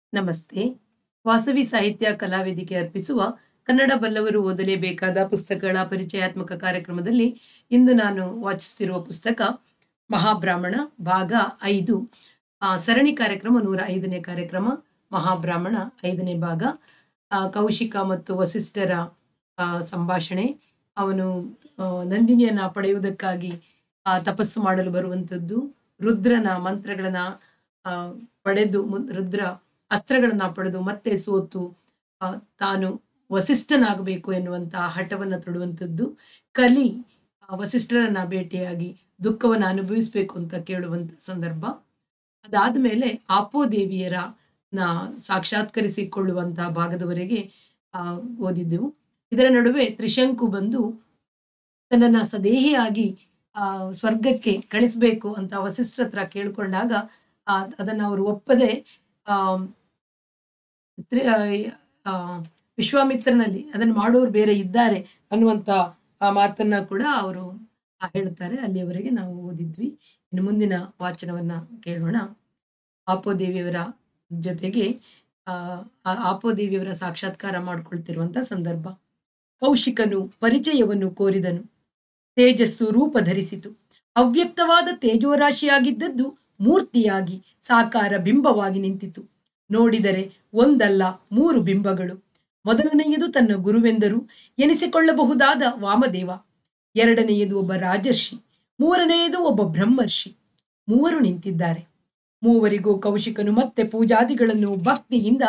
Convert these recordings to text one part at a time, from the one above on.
ನಮಸ್ತೆ ವಾಸವಿ ಸಾಹಿತ್ಯ ಕಲಾವೇದಿಕೆ ಅರ್ಪಿಸುವ ಕನ್ನಡ ಬಲ್ಲವರು ಓದಲೇಬೇಕಾದ ಪುಸ್ತಕಗಳ ಪರಿಚಯಾತ್ಮಕ ಕಾರ್ಯಕ್ರಮದಲ್ಲಿ ಇಂದು ನಾನು ವಾಚಿಸುತ್ತಿರುವ ಪುಸ್ತಕ ಮಹಾಬ್ರಾಹ್ಮಣ ಭಾಗ ಐದು ಆ, ಸರಣಿ ಕಾರ್ಯಕ್ರಮ ನೂರ ಐದನೇ ಕಾರ್ಯಕ್ರಮ ಮಹಾಬ್ರಾಹ್ಮಣ ಐದನೇ ಭಾಗ ಆ, ಕೌಶಿಕ ಮತ್ತು ವಸಿಷ್ಠರ ಆ, ಸಂಭಾಷಣೆ ಅವನು ಆ, ನಂದಿನಿಯನ್ನ ಪಡೆಯುವುದಕ್ಕಾಗಿ ಆ, ತಪಸ್ಸು ಮಾಡಲು ಬರುವಂಥದ್ದು ರುದ್ರನ ಮಂತ್ರಗಳನ್ನ ಆ, ಪಡೆದು ಮುನ್- ರುದ್ರ ಅಸ್ತ್ರಗಳನ್ನ ಪಡೆದು ಮತ್ತೆ ಸೋತು ಆ, ತಾನು ವಸಿಷ್ಠನಾಗಬೇಕು ಎನ್ನುವಂತಹ ಹಠವನ್ನ ತೊಡುವಂಥದ್ದು ಕಲಿ ಆ, ವಸಿಷ್ಠರನ್ನ ಭೇಟಿಯಾಗಿ ದುಃಖವನ್ನು ಅನುಭವಿಸ್ಬೇಕು ಅಂತ ಕೇಳುವಂತ ಸಂದರ್ಭ ಅದಾದ್ಮೇಲೆ ಆಪೋದೇವಿಯರ ನ ಸಾಕ್ಷಾತ್ಕರಿಸಿಕೊಳ್ಳುವಂತಹ ಭಾಗದವರೆಗೆ ಆ, ಓದಿದ್ದೆವು ಇದರ ನಡುವೆ ತ್ರಿಶಂಕು ಬಂದು ತನ್ನನ್ನ ಸದೇಹಿಯಾಗಿ ಆ ಸ್ವರ್ಗಕ್ಕೆ ಕಳಿಸ್ಬೇಕು ಅಂತ ವಸಿಷ್ಠರ ಹತ್ರ ಕೇಳ್ಕೊಂಡಾಗ ಆ, ಅದನ್ನ ಅವರು ಒಪ್ಪದೆ ಆ ತ್ರಿ- ಆ, ಆ, ವಿಶ್ವಾಮಿತ್ರನಲ್ಲಿ ಅದನ್ನು ಮಾಡೋರು ಬೇರೆ ಇದ್ದಾರೆ ಅನ್ನುವಂತ ಆ ಮಾತನ್ನ ಕೂಡ ಅವರು ಹೇಳ್ತಾರೆ ಅಲ್ಲಿಯವರೆಗೆ ನಾವು ಓದಿದ್ವಿ ಇನ್ನು ಮುಂದಿನ ವಾಚನವನ್ನ ಕೇಳೋಣ ಆಪೋದೇವಿಯವರ ಜೊತೆಗೆ ಆ ಆ ಆಪೋದೇವಿಯವರ ಸಾಕ್ಷಾತ್ಕಾರ ಮಾಡ್ಕೊಳ್ತಿರುವಂತ ಸಂದರ್ಭ ಕೌಶಿಕನು ಪರಿಚಯವನ್ನು ಕೋರಿದನು ತೇಜಸ್ಸು ರೂಪ ಧರಿಸಿತು ಅವ್ಯಕ್ತವಾದ ತೇಜೋರಾಶಿಯಾಗಿದ್ದದ್ದು ಮೂರ್ತಿಯಾಗಿ ಸಾಕಾರ ಬಿಂಬವಾಗಿ ನಿಂತಿತು ನೋಡಿದರೆ ಒಂದಲ್ಲ ಮೂರು ಬಿಂಬಗಳು ಮೊದಲನೆಯದು ತನ್ನ ಗುರುವೆಂದರು ಎನಿಸಿಕೊಳ್ಳಬಹುದಾದ ವಾಮದೇವ ಎರಡನೆಯದು ಒಬ್ಬ ರಾಜರ್ಷಿ ಮೂರನೆಯದು ಒಬ್ಬ ಬ್ರಹ್ಮರ್ಷಿ ಮೂವರು ನಿಂತಿದ್ದಾರೆ ಮೂವರಿಗೂ ಕೌಶಿಕನು ಮತ್ತೆ ಪೂಜಾದಿಗಳನ್ನು ಭಕ್ತಿಯಿಂದ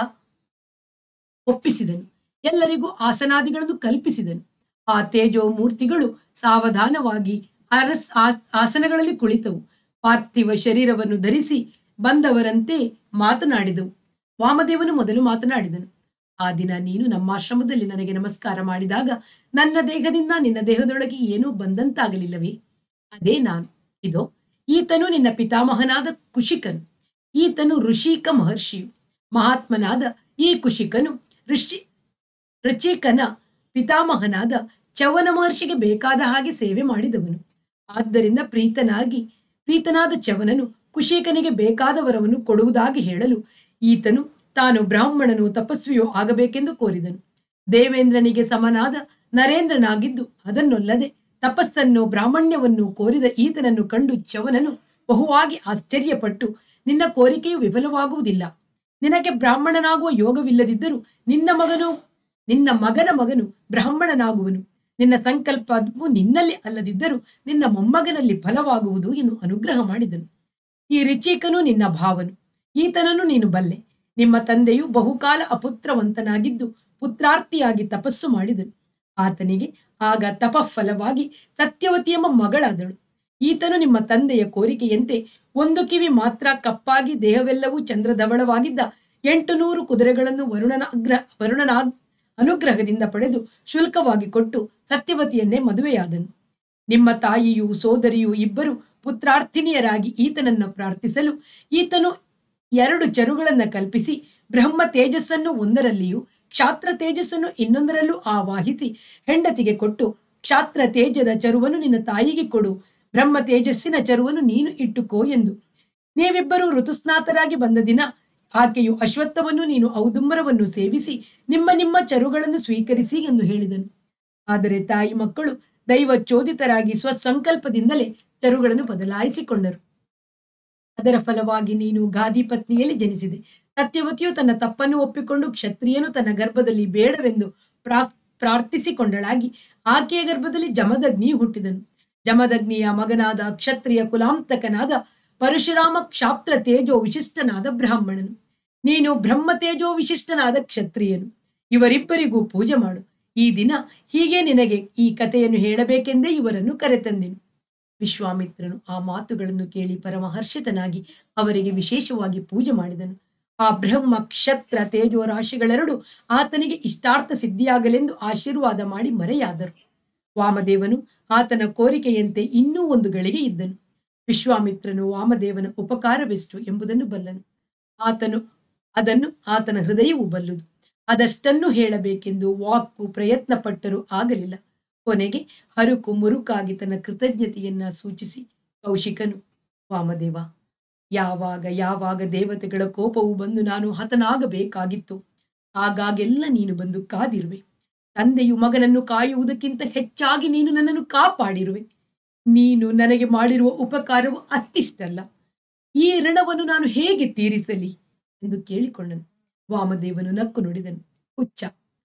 ಒಪ್ಪಿಸಿದನು ಎಲ್ಲರಿಗೂ ಆಸನಾದಿಗಳನ್ನು ಕಲ್ಪಿಸಿದನು ಆ ತೇಜೋ ಮೂರ್ತಿಗಳು ಸಾವಧಾನವಾಗಿ ಅರಸ್ ಆ- ಆಸನಗಳಲ್ಲಿ ಕುಳಿತವು ಪಾರ್ಥಿವ ಶರೀರವನ್ನು ಧರಿಸಿ ಬಂದವರಂತೆ ಮಾತನಾಡಿದವು ವಾಮದೇವನು ಮೊದಲು ಮಾತನಾಡಿದನು ಆ ದಿನ ನೀನು ನಮ್ಮಾಶ್ರಮದಲ್ಲಿ ನನಗೆ ನಮಸ್ಕಾರ ಮಾಡಿದಾಗ ನನ್ನ ದೇಹದಿಂದ ನಿನ್ನ ದೇಹದೊಳಗೆ ಏನೂ ಬಂದಂತಾಗಲಿಲ್ಲವೇ ಅದೇ ನಾನು ಇದೋ ಈತನು ನಿನ್ನ ಪಿತಾಮಹನಾದ ಕುಶಿಕನು ಈತನು ಋಷಿಕ ಮಹರ್ಷಿಯು ಮಹಾತ್ಮನಾದ ಈ ಕುಶಿಕನು ಋಷಿ ಋಚಿಕನ ಪಿತಾಮಹನಾದ ಚವನ ಮಹರ್ಷಿಗೆ ಬೇಕಾದ ಹಾಗೆ ಸೇವೆ ಮಾಡಿದವನು ಆದ್ದರಿಂದ ಪ್ರೀತನಾಗಿ ಪ್ರೀತನಾದ ಚವನನು ಕುಶಿಕನಿಗೆ ಬೇಕಾದ ವರವನ್ನು ಕೊಡುವುದಾಗಿ ಹೇಳಲು ಈತನು ತಾನು ಬ್ರಾಹ್ಮಣನು ತಪಸ್ವಿಯೋ ಆಗಬೇಕೆಂದು ಕೋರಿದನು ದೇವೇಂದ್ರನಿಗೆ ಸಮನಾದ ನರೇಂದ್ರನಾಗಿದ್ದು ಅದನ್ನೊಲ್ಲದೆ ತಪಸ್ಸನ್ನು ಬ್ರಾಹ್ಮಣ್ಯವನ್ನು ಕೋರಿದ ಈತನನ್ನು ಕಂಡು ಚವನನು ಬಹುವಾಗಿ ಆಶ್ಚರ್ಯಪಟ್ಟು ನಿನ್ನ ಕೋರಿಕೆಯು ವಿಫಲವಾಗುವುದಿಲ್ಲ ನಿನಗೆ ಬ್ರಾಹ್ಮಣನಾಗುವ ಯೋಗವಿಲ್ಲದಿದ್ದರೂ ನಿನ್ನ ಮಗನು ನಿನ್ನ ಮಗನ ಮಗನು ಬ್ರಾಹ್ಮಣನಾಗುವನು ನಿನ್ನ ಸಂಕಲ್ಪವು ನಿನ್ನಲ್ಲಿ ಅಲ್ಲದಿದ್ದರೂ ನಿನ್ನ ಮೊಮ್ಮಗನಲ್ಲಿ ಫಲವಾಗುವುದು ಎಂದು ಅನುಗ್ರಹ ಮಾಡಿದನು ಈ ರಿಚೀಕನು ನಿನ್ನ ಭಾವನು ಈತನನ್ನು ನೀನು ಬಲ್ಲೆ ನಿಮ್ಮ ತಂದೆಯು ಬಹುಕಾಲ ಅಪುತ್ರವಂತನಾಗಿದ್ದು ಪುತ್ರಾರ್ಥಿಯಾಗಿ ತಪಸ್ಸು ಮಾಡಿದನು ಆತನಿಗೆ ಆಗ ತಪಫಲವಾಗಿ ಸತ್ಯವತಿಯಮ್ಮ ಮಗಳಾದಳು ಈತನು ನಿಮ್ಮ ತಂದೆಯ ಕೋರಿಕೆಯಂತೆ ಒಂದು ಕಿವಿ ಮಾತ್ರ ಕಪ್ಪಾಗಿ ದೇಹವೆಲ್ಲವೂ ಚಂದ್ರಧವಳವಾಗಿದ್ದ ಎಂಟು ನೂರು ಕುದುರೆಗಳನ್ನು ವರುಣನ ಅಗ್ರ ವರುಣನ ಅನುಗ್ರಹದಿಂದ ಪಡೆದು ಶುಲ್ಕವಾಗಿ ಕೊಟ್ಟು ಸತ್ಯವತಿಯನ್ನೇ ಮದುವೆಯಾದನು ನಿಮ್ಮ ತಾಯಿಯೂ ಸೋದರಿಯೂ ಇಬ್ಬರು ಪುತ್ರಾರ್ಥಿನಿಯರಾಗಿ ಈತನನ್ನು ಪ್ರಾರ್ಥಿಸಲು ಈತನು ಎರಡು ಚರುಗಳನ್ನ ಕಲ್ಪಿಸಿ ಬ್ರಹ್ಮ ತೇಜಸ್ಸನ್ನು ಒಂದರಲ್ಲಿಯೂ ಕ್ಷಾತ್ರ ತೇಜಸ್ಸನ್ನು ಇನ್ನೊಂದರಲ್ಲೂ ಆವಾಹಿಸಿ ಹೆಂಡತಿಗೆ ಕೊಟ್ಟು ಕ್ಷಾತ್ರ ತೇಜದ ಚರುವನ್ನು ನಿನ್ನ ತಾಯಿಗೆ ಕೊಡು ಬ್ರಹ್ಮ ತೇಜಸ್ಸಿನ ಚರುವನ್ನು ನೀನು ಇಟ್ಟುಕೋ ಎಂದು ನೀವಿಬ್ಬರು ಋತುಸ್ನಾತರಾಗಿ ಬಂದ ದಿನ ಆಕೆಯು ಅಶ್ವತ್ಥವನ್ನು ನೀನು ಔದುಂಬರವನ್ನು ಸೇವಿಸಿ ನಿಮ್ಮ ನಿಮ್ಮ ಚರುಗಳನ್ನು ಸ್ವೀಕರಿಸಿ ಎಂದು ಹೇಳಿದನು ಆದರೆ ತಾಯಿ ಮಕ್ಕಳು ದೈವ ಚೋದಿತರಾಗಿ ಸ್ವಸಂಕಲ್ಪದಿಂದಲೇ ಚರುಗಳನ್ನು ಬದಲಾಯಿಸಿಕೊಂಡರು ಅದರ ಫಲವಾಗಿ ನೀನು ಗಾದಿ ಪತ್ನಿಯಲ್ಲಿ ಜನಿಸಿದೆ ಸತ್ಯವತಿಯು ತನ್ನ ತಪ್ಪನ್ನು ಒಪ್ಪಿಕೊಂಡು ಕ್ಷತ್ರಿಯನು ತನ್ನ ಗರ್ಭದಲ್ಲಿ ಬೇಡವೆಂದು ಪ್ರಾ ಪ್ರಾರ್ಥಿಸಿಕೊಂಡಳಾಗಿ ಆಕೆಯ ಗರ್ಭದಲ್ಲಿ ಜಮದಗ್ನಿಯು ಹುಟ್ಟಿದನು ಜಮದಗ್ನಿಯ ಮಗನಾದ ಕ್ಷತ್ರಿಯ ಕುಲಾಂತಕನಾದ ಪರಶುರಾಮ ಕ್ಷಾತ್ರ ತೇಜೋ ವಿಶಿಷ್ಟನಾದ ಬ್ರಾಹ್ಮಣನು ನೀನು ಬ್ರಹ್ಮ ತೇಜೋ ವಿಶಿಷ್ಟನಾದ ಕ್ಷತ್ರಿಯನು ಇವರಿಬ್ಬರಿಗೂ ಪೂಜೆ ಮಾಡು ಈ ದಿನ ಹೀಗೆ ನಿನಗೆ ಈ ಕಥೆಯನ್ನು ಹೇಳಬೇಕೆಂದೇ ಇವರನ್ನು ಕರೆತಂದೆನು ವಿಶ್ವಾಮಿತ್ರನು ಆ ಮಾತುಗಳನ್ನು ಕೇಳಿ ಪರಮಹರ್ಷಿತನಾಗಿ ಅವರಿಗೆ ವಿಶೇಷವಾಗಿ ಪೂಜೆ ಮಾಡಿದನು ಆ ಬ್ರಹ್ಮ ಕ್ಷತ್ರ ತೇಜೋ ರಾಶಿಗಳೆರಡು ಆತನಿಗೆ ಇಷ್ಟಾರ್ಥ ಸಿದ್ಧಿಯಾಗಲೆಂದು ಆಶೀರ್ವಾದ ಮಾಡಿ ಮರೆಯಾದರು ವಾಮದೇವನು ಆತನ ಕೋರಿಕೆಯಂತೆ ಇನ್ನೂ ಒಂದು ಗಳಿಗೆ ಇದ್ದನು ವಿಶ್ವಾಮಿತ್ರನು ವಾಮದೇವನ ಉಪಕಾರವೆಷ್ಟು ಎಂಬುದನ್ನು ಬಲ್ಲನು ಆತನು ಅದನ್ನು ಆತನ ಹೃದಯವು ಬಲ್ಲುದು ಅದಷ್ಟನ್ನು ಹೇಳಬೇಕೆಂದು ವಾಕ್ಕು ಪ್ರಯತ್ನ ಪಟ್ಟರೂ ಆಗಲಿಲ್ಲ ಕೊನೆಗೆ ಹರುಕು ಮುರುಕಾಗಿ ತನ್ನ ಕೃತಜ್ಞತೆಯನ್ನ ಸೂಚಿಸಿ ಕೌಶಿಕನು ವಾಮದೇವ ಯಾವಾಗ ಯಾವಾಗ ದೇವತೆಗಳ ಕೋಪವು ಬಂದು ನಾನು ಹತನಾಗಬೇಕಾಗಿತ್ತು ಆಗಾಗೆಲ್ಲ ನೀನು ಬಂದು ಕಾದಿರುವೆ ತಂದೆಯು ಮಗನನ್ನು ಕಾಯುವುದಕ್ಕಿಂತ ಹೆಚ್ಚಾಗಿ ನೀನು ನನ್ನನ್ನು ಕಾಪಾಡಿರುವೆ ನೀನು ನನಗೆ ಮಾಡಿರುವ ಉಪಕಾರವು ಅಷ್ಟಿಷ್ಟಲ್ಲ ಈ ಋಣವನ್ನು ನಾನು ಹೇಗೆ ತೀರಿಸಲಿ ಎಂದು ಕೇಳಿಕೊಂಡನು ವಾಮದೇವನು ನಕ್ಕು ನುಡಿದನು ಹುಚ್ಚ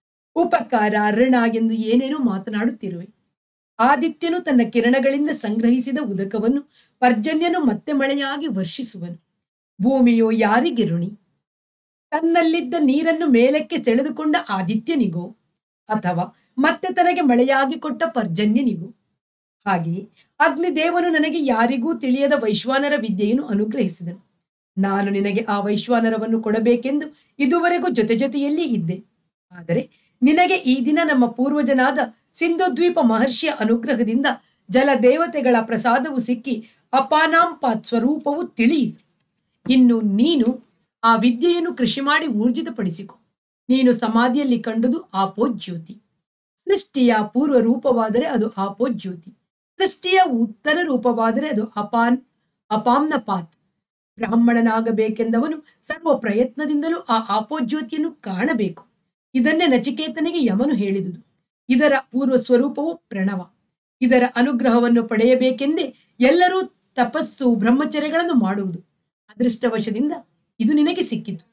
ಉಪಕಾರ ಋಣ ಎಂದು ಏನೇನೋ ಮಾತನಾಡುತ್ತಿರುವೆ ಆದಿತ್ಯನು ತನ್ನ ಕಿರಣಗಳಿಂದ ಸಂಗ್ರಹಿಸಿದ ಉದಕವನ್ನು ಪರ್ಜನ್ಯನು ಮತ್ತೆ ಮಳೆಯಾಗಿ ವರ್ಷಿಸುವನು ಭೂಮಿಯು ಯಾರಿಗೆ ಋಣಿ ತನ್ನಲ್ಲಿದ್ದ ನೀರನ್ನು ಮೇಲಕ್ಕೆ ಸೆಳೆದುಕೊಂಡ ಆದಿತ್ಯನಿಗೋ ಅಥವಾ ಮತ್ತೆ ತನಗೆ ಮಳೆಯಾಗಿ ಕೊಟ್ಟ ಪರ್ಜನ್ಯನಿಗೂ ಹಾಗೆಯೇ ಅಗ್ನಿದೇವನು ನನಗೆ ಯಾರಿಗೂ ತಿಳಿಯದ ವೈಶ್ವಾನರ ವಿದ್ಯೆಯನ್ನು ಅನುಗ್ರಹಿಸಿದನು ನಾನು ನಿನಗೆ ಆ ವೈಶ್ವಾನರವನ್ನು ಕೊಡಬೇಕೆಂದು ಇದುವರೆಗೂ ಜೊತೆ ಜೊತೆಯಲ್ಲಿ ಇದ್ದೆ ಆದರೆ ನಿನಗೆ ಈ ದಿನ ನಮ್ಮ ಪೂರ್ವಜನಾದ ಸಿಂಧುದ್ವೀಪ ಮಹರ್ಷಿಯ ಅನುಗ್ರಹದಿಂದ ಜಲ ದೇವತೆಗಳ ಪ್ರಸಾದವು ಸಿಕ್ಕಿ ಅಪಾನಾಂಪಾತ್ ಸ್ವರೂಪವು ತಿಳಿಯಿತು ಇನ್ನು ನೀನು ಆ ವಿದ್ಯೆಯನ್ನು ಕೃಷಿ ಮಾಡಿ ಊರ್ಜಿತಪಡಿಸಿಕೊ ನೀನು ಸಮಾಧಿಯಲ್ಲಿ ಕಂಡುದು ಆಪೋಜ್ಯೋತಿ ಸೃಷ್ಟಿಯ ಪೂರ್ವ ರೂಪವಾದರೆ ಅದು ಆಪೋಜ್ಯೋತಿ ಸೃಷ್ಟಿಯ ಉತ್ತರ ರೂಪವಾದರೆ ಅದು ಅಪಾನ್ ಅಪಾಮ್ನ ಪಾತ್ ಬ್ರಾಹ್ಮಣನಾಗಬೇಕೆಂದವನು ಸರ್ವ ಪ್ರಯತ್ನದಿಂದಲೂ ಆ ಆಪೋಜ್ಯೋತಿಯನ್ನು ಕಾಣಬೇಕು ಇದನ್ನೇ ನಚಿಕೇತನಿಗೆ ಯಮನು ಹೇಳಿದುದು ಇದರ ಪೂರ್ವ ಸ್ವರೂಪವು ಪ್ರಣವ ಇದರ ಅನುಗ್ರಹವನ್ನು ಪಡೆಯಬೇಕೆಂದೇ ಎಲ್ಲರೂ ತಪಸ್ಸು ಬ್ರಹ್ಮಚರ್ಯಗಳನ್ನು ಮಾಡುವುದು ಅದೃಷ್ಟವಶದಿಂದ ಇದು ನಿನಗೆ ಸಿಕ್ಕಿತು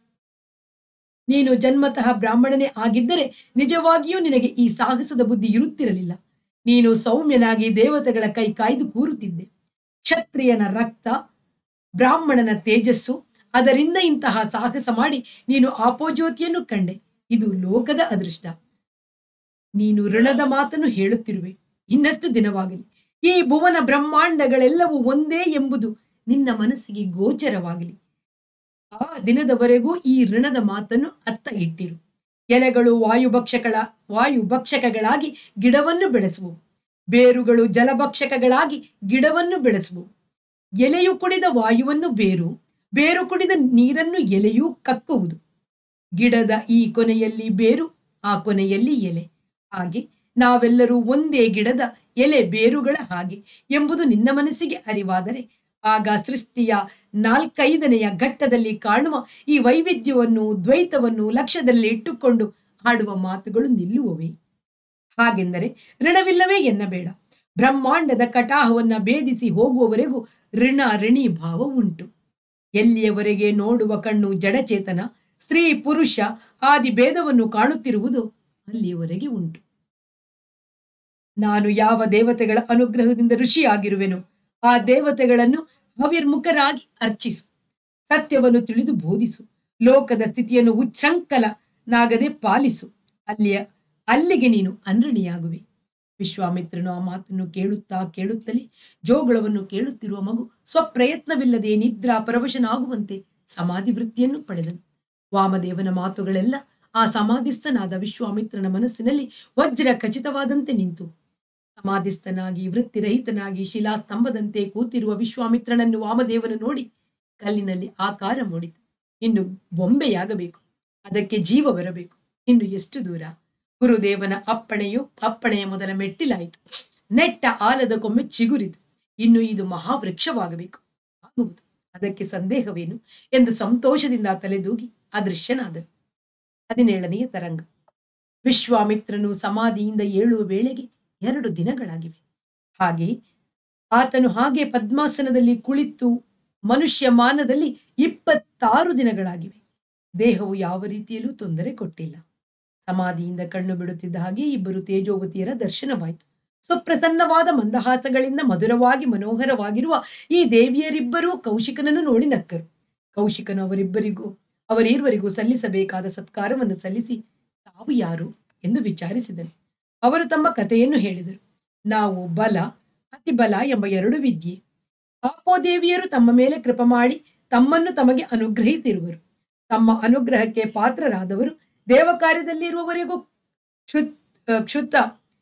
ನೀನು ಜನ್ಮತಃ ಬ್ರಾಹ್ಮಣನೇ ಆಗಿದ್ದರೆ ನಿಜವಾಗಿಯೂ ನಿನಗೆ ಈ ಸಾಹಸದ ಬುದ್ಧಿ ಇರುತ್ತಿರಲಿಲ್ಲ ನೀನು ಸೌಮ್ಯನಾಗಿ ದೇವತೆಗಳ ಕೈ ಕಾಯ್ದು ಕೂರುತ್ತಿದ್ದೆ ಕ್ಷತ್ರಿಯನ ರಕ್ತ ಬ್ರಾಹ್ಮಣನ ತೇಜಸ್ಸು ಅದರಿಂದ ಇಂತಹ ಸಾಹಸ ಮಾಡಿ ನೀನು ಆಪೋಜ್ಯೋತಿಯನ್ನು ಕಂಡೆ ಇದು ಲೋಕದ ಅದೃಷ್ಟ ನೀನು ಋಣದ ಮಾತನ್ನು ಹೇಳುತ್ತಿರುವೆ ಇನ್ನಷ್ಟು ದಿನವಾಗಲಿ ಈ ಭುವನ ಬ್ರಹ್ಮಾಂಡಗಳೆಲ್ಲವೂ ಒಂದೇ ಎಂಬುದು ನಿನ್ನ ಮನಸ್ಸಿಗೆ ಗೋಚರವಾಗಲಿ ಆ ದಿನದವರೆಗೂ ಈ ಋಣದ ಮಾತನ್ನು ಅತ್ತ ಇಟ್ಟಿರು ಎಲೆಗಳು ವಾಯುಭಕ್ಷಕಗಳ ವಾಯುಭಕ್ಷಕಗಳಾಗಿ ಗಿಡವನ್ನು ಬೆಳೆಸುವು ಬೇರುಗಳು ಜಲಭಕ್ಷಕಗಳಾಗಿ ಗಿಡವನ್ನು ಬೆಳೆಸುವು ಎಲೆಯು ಕುಡಿದ ವಾಯುವನ್ನು ಬೇರು ಬೇರು ಕುಡಿದ ನೀರನ್ನು ಎಲೆಯೂ ಕಕ್ಕುವುದು ಗಿಡದ ಈ ಕೊನೆಯಲ್ಲಿ ಬೇರು ಆ ಕೊನೆಯಲ್ಲಿ ಎಲೆ ಹಾಗೆ ನಾವೆಲ್ಲರೂ ಒಂದೇ ಗಿಡದ ಎಲೆ ಬೇರುಗಳ ಹಾಗೆ ಎಂಬುದು ನಿನ್ನ ಮನಸ್ಸಿಗೆ ಅರಿವಾದರೆ ಆಗ ಸೃಷ್ಟಿಯ ನಾಲ್ಕೈದನೆಯ ಘಟ್ಟದಲ್ಲಿ ಕಾಣುವ ಈ ವೈವಿಧ್ಯವನ್ನು ದ್ವೈತವನ್ನು ಲಕ್ಷ್ಯದಲ್ಲಿ ಇಟ್ಟುಕೊಂಡು ಆಡುವ ಮಾತುಗಳು ನಿಲ್ಲುವವೇ ಹಾಗೆಂದರೆ ಋಣವಿಲ್ಲವೇ ಎನ್ನಬೇಡ ಬ್ರಹ್ಮಾಂಡದ ಕಟಾಹವನ್ನ ಭೇದಿಸಿ ಹೋಗುವವರೆಗೂ ಋಣ ಋಣಿ ಭಾವ ಉಂಟು ಎಲ್ಲಿಯವರೆಗೆ ನೋಡುವ ಕಣ್ಣು ಜಡಚೇತನ ಸ್ತ್ರೀ ಪುರುಷ ಆದಿ ಭೇದವನ್ನು ಕಾಣುತ್ತಿರುವುದು ಅಲ್ಲಿಯವರೆಗೆ ಉಂಟು ನಾನು ಯಾವ ದೇವತೆಗಳ ಅನುಗ್ರಹದಿಂದ ಋಷಿಯಾಗಿರುವೆನು ಆ ದೇವತೆಗಳನ್ನು ಹವಿರ್ಮುಖರಾಗಿ ಅರ್ಚಿಸು ಸತ್ಯವನ್ನು ತಿಳಿದು ಬೋಧಿಸು ಲೋಕದ ಸ್ಥಿತಿಯನ್ನು ಉಚ್ಛೃಂಖಲನಾಗದೆ ಪಾಲಿಸು ಅಲ್ಲಿಯ ಅಲ್ಲಿಗೆ ನೀನು ಅನೃಣಿಯಾಗುವೆ ವಿಶ್ವಾಮಿತ್ರನು ಆ ಮಾತನ್ನು ಕೇಳುತ್ತಾ ಕೇಳುತ್ತಲೇ ಜೋಗುಳವನ್ನು ಕೇಳುತ್ತಿರುವ ಮಗು ಸ್ವಪ್ರಯತ್ನವಿಲ್ಲದೆ ನಿದ್ರಾ ಪರವಶನಾಗುವಂತೆ ಸಮಾಧಿ ವೃತ್ತಿಯನ್ನು ಪಡೆದನು ವಾಮದೇವನ ಮಾತುಗಳೆಲ್ಲ ಆ ಸಮಾಧಿಸ್ಥನಾದ ವಿಶ್ವಾಮಿತ್ರನ ಮನಸ್ಸಿನಲ್ಲಿ ವಜ್ರ ಖಚಿತವಾದಂತೆ ನಿಂತು ಸಮಾಧಿಸ್ಥನಾಗಿ ವೃತ್ತಿರಹಿತನಾಗಿ ಶಿಲಾಸ್ತಂಭದಂತೆ ಕೂತಿರುವ ವಿಶ್ವಾಮಿತ್ರನನ್ನು ವಾಮದೇವನು ನೋಡಿ ಕಲ್ಲಿನಲ್ಲಿ ಆಕಾರ ಮೂಡಿತು ಇನ್ನು ಬೊಂಬೆಯಾಗಬೇಕು ಅದಕ್ಕೆ ಜೀವ ಬರಬೇಕು ಇನ್ನು ಎಷ್ಟು ದೂರ ಗುರುದೇವನ ಅಪ್ಪಣೆಯು ಅಪ್ಪಣೆಯ ಮೊದಲ ಮೆಟ್ಟಿಲಾಯಿತು ನೆಟ್ಟ ಆಲದ ಕೊಮ್ಮೆ ಚಿಗುರಿತು ಇನ್ನು ಇದು ಮಹಾವೃಕ್ಷವಾಗಬೇಕು ಆಗುವುದು ಅದಕ್ಕೆ ಸಂದೇಹವೇನು ಎಂದು ಸಂತೋಷದಿಂದ ತಲೆದೂಗಿ ಅದೃಶ್ಯನಾದನು ಹದಿನೇಳನೆಯ ತರಂಗ ವಿಶ್ವಾಮಿತ್ರನು ಸಮಾಧಿಯಿಂದ ಏಳುವ ವೇಳೆಗೆ ಎರಡು ದಿನಗಳಾಗಿವೆ ಹಾಗೆ ಆತನು ಹಾಗೆ ಪದ್ಮಾಸನದಲ್ಲಿ ಕುಳಿತು ಮನುಷ್ಯ ಮಾನದಲ್ಲಿ ಇಪ್ಪತ್ತಾರು ದಿನಗಳಾಗಿವೆ ದೇಹವು ಯಾವ ರೀತಿಯಲ್ಲೂ ತೊಂದರೆ ಕೊಟ್ಟಿಲ್ಲ ಸಮಾಧಿಯಿಂದ ಕಣ್ಣು ಬಿಡುತ್ತಿದ್ದ ಹಾಗೆ ಇಬ್ಬರು ತೇಜೋವತಿಯರ ದರ್ಶನವಾಯಿತು ಸುಪ್ರಸನ್ನವಾದ ಮಂದಹಾಸಗಳಿಂದ ಮಧುರವಾಗಿ ಮನೋಹರವಾಗಿರುವ ಈ ದೇವಿಯರಿಬ್ಬರೂ ಕೌಶಿಕನನ್ನು ನೋಡಿ ನಕ್ಕರು ಕೌಶಿಕನು ಅವರಿಬ್ಬರಿಗೂ ಅವರಿರುವರಿಗೂ ಸಲ್ಲಿಸಬೇಕಾದ ಸತ್ಕಾರವನ್ನು ಸಲ್ಲಿಸಿ ತಾವು ಯಾರು ಎಂದು ವಿಚಾರಿಸಿದನು ಅವರು ತಮ್ಮ ಕಥೆಯನ್ನು ಹೇಳಿದರು ನಾವು ಬಲ ಅತಿ ಬಲ ಎಂಬ ಎರಡು ವಿದ್ಯೆ ಆಪೋದೇವಿಯರು ತಮ್ಮ ಮೇಲೆ ಕೃಪ ಮಾಡಿ ತಮ್ಮನ್ನು ತಮಗೆ ಅನುಗ್ರಹಿಸಿರುವರು ತಮ್ಮ ಅನುಗ್ರಹಕ್ಕೆ ಪಾತ್ರರಾದವರು ದೇವಕಾರ್ಯದಲ್ಲಿರುವವರೆಗೂ ಕ್ಷುತ್ ಕ್ಷುತ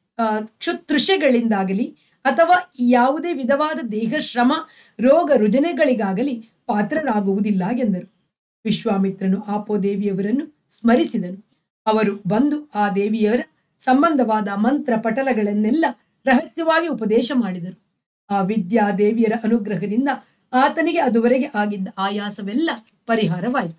ಕ್ಷುತೃಷೆಗಳಿಂದಾಗಲಿ ಅಥವಾ ಯಾವುದೇ ವಿಧವಾದ ದೇಹ ಶ್ರಮ ರೋಗ ರುಜನೆಗಳಿಗಾಗಲಿ ಪಾತ್ರರಾಗುವುದಿಲ್ಲ ಎಂದರು ವಿಶ್ವಾಮಿತ್ರನು ಆಪೋದೇವಿಯವರನ್ನು ಸ್ಮರಿಸಿದನು ಅವರು ಬಂದು ಆ ದೇವಿಯರ ಸಂಬಂಧವಾದ ಮಂತ್ರ ಪಟಲಗಳನ್ನೆಲ್ಲ ರಹಸ್ಯವಾಗಿ ಉಪದೇಶ ಮಾಡಿದರು ಆ ವಿದ್ಯಾ ದೇವಿಯರ ಅನುಗ್ರಹದಿಂದ ಆತನಿಗೆ ಅದುವರೆಗೆ ಆಗಿದ್ದ ಆಯಾಸವೆಲ್ಲ ಪರಿಹಾರವಾಯಿತು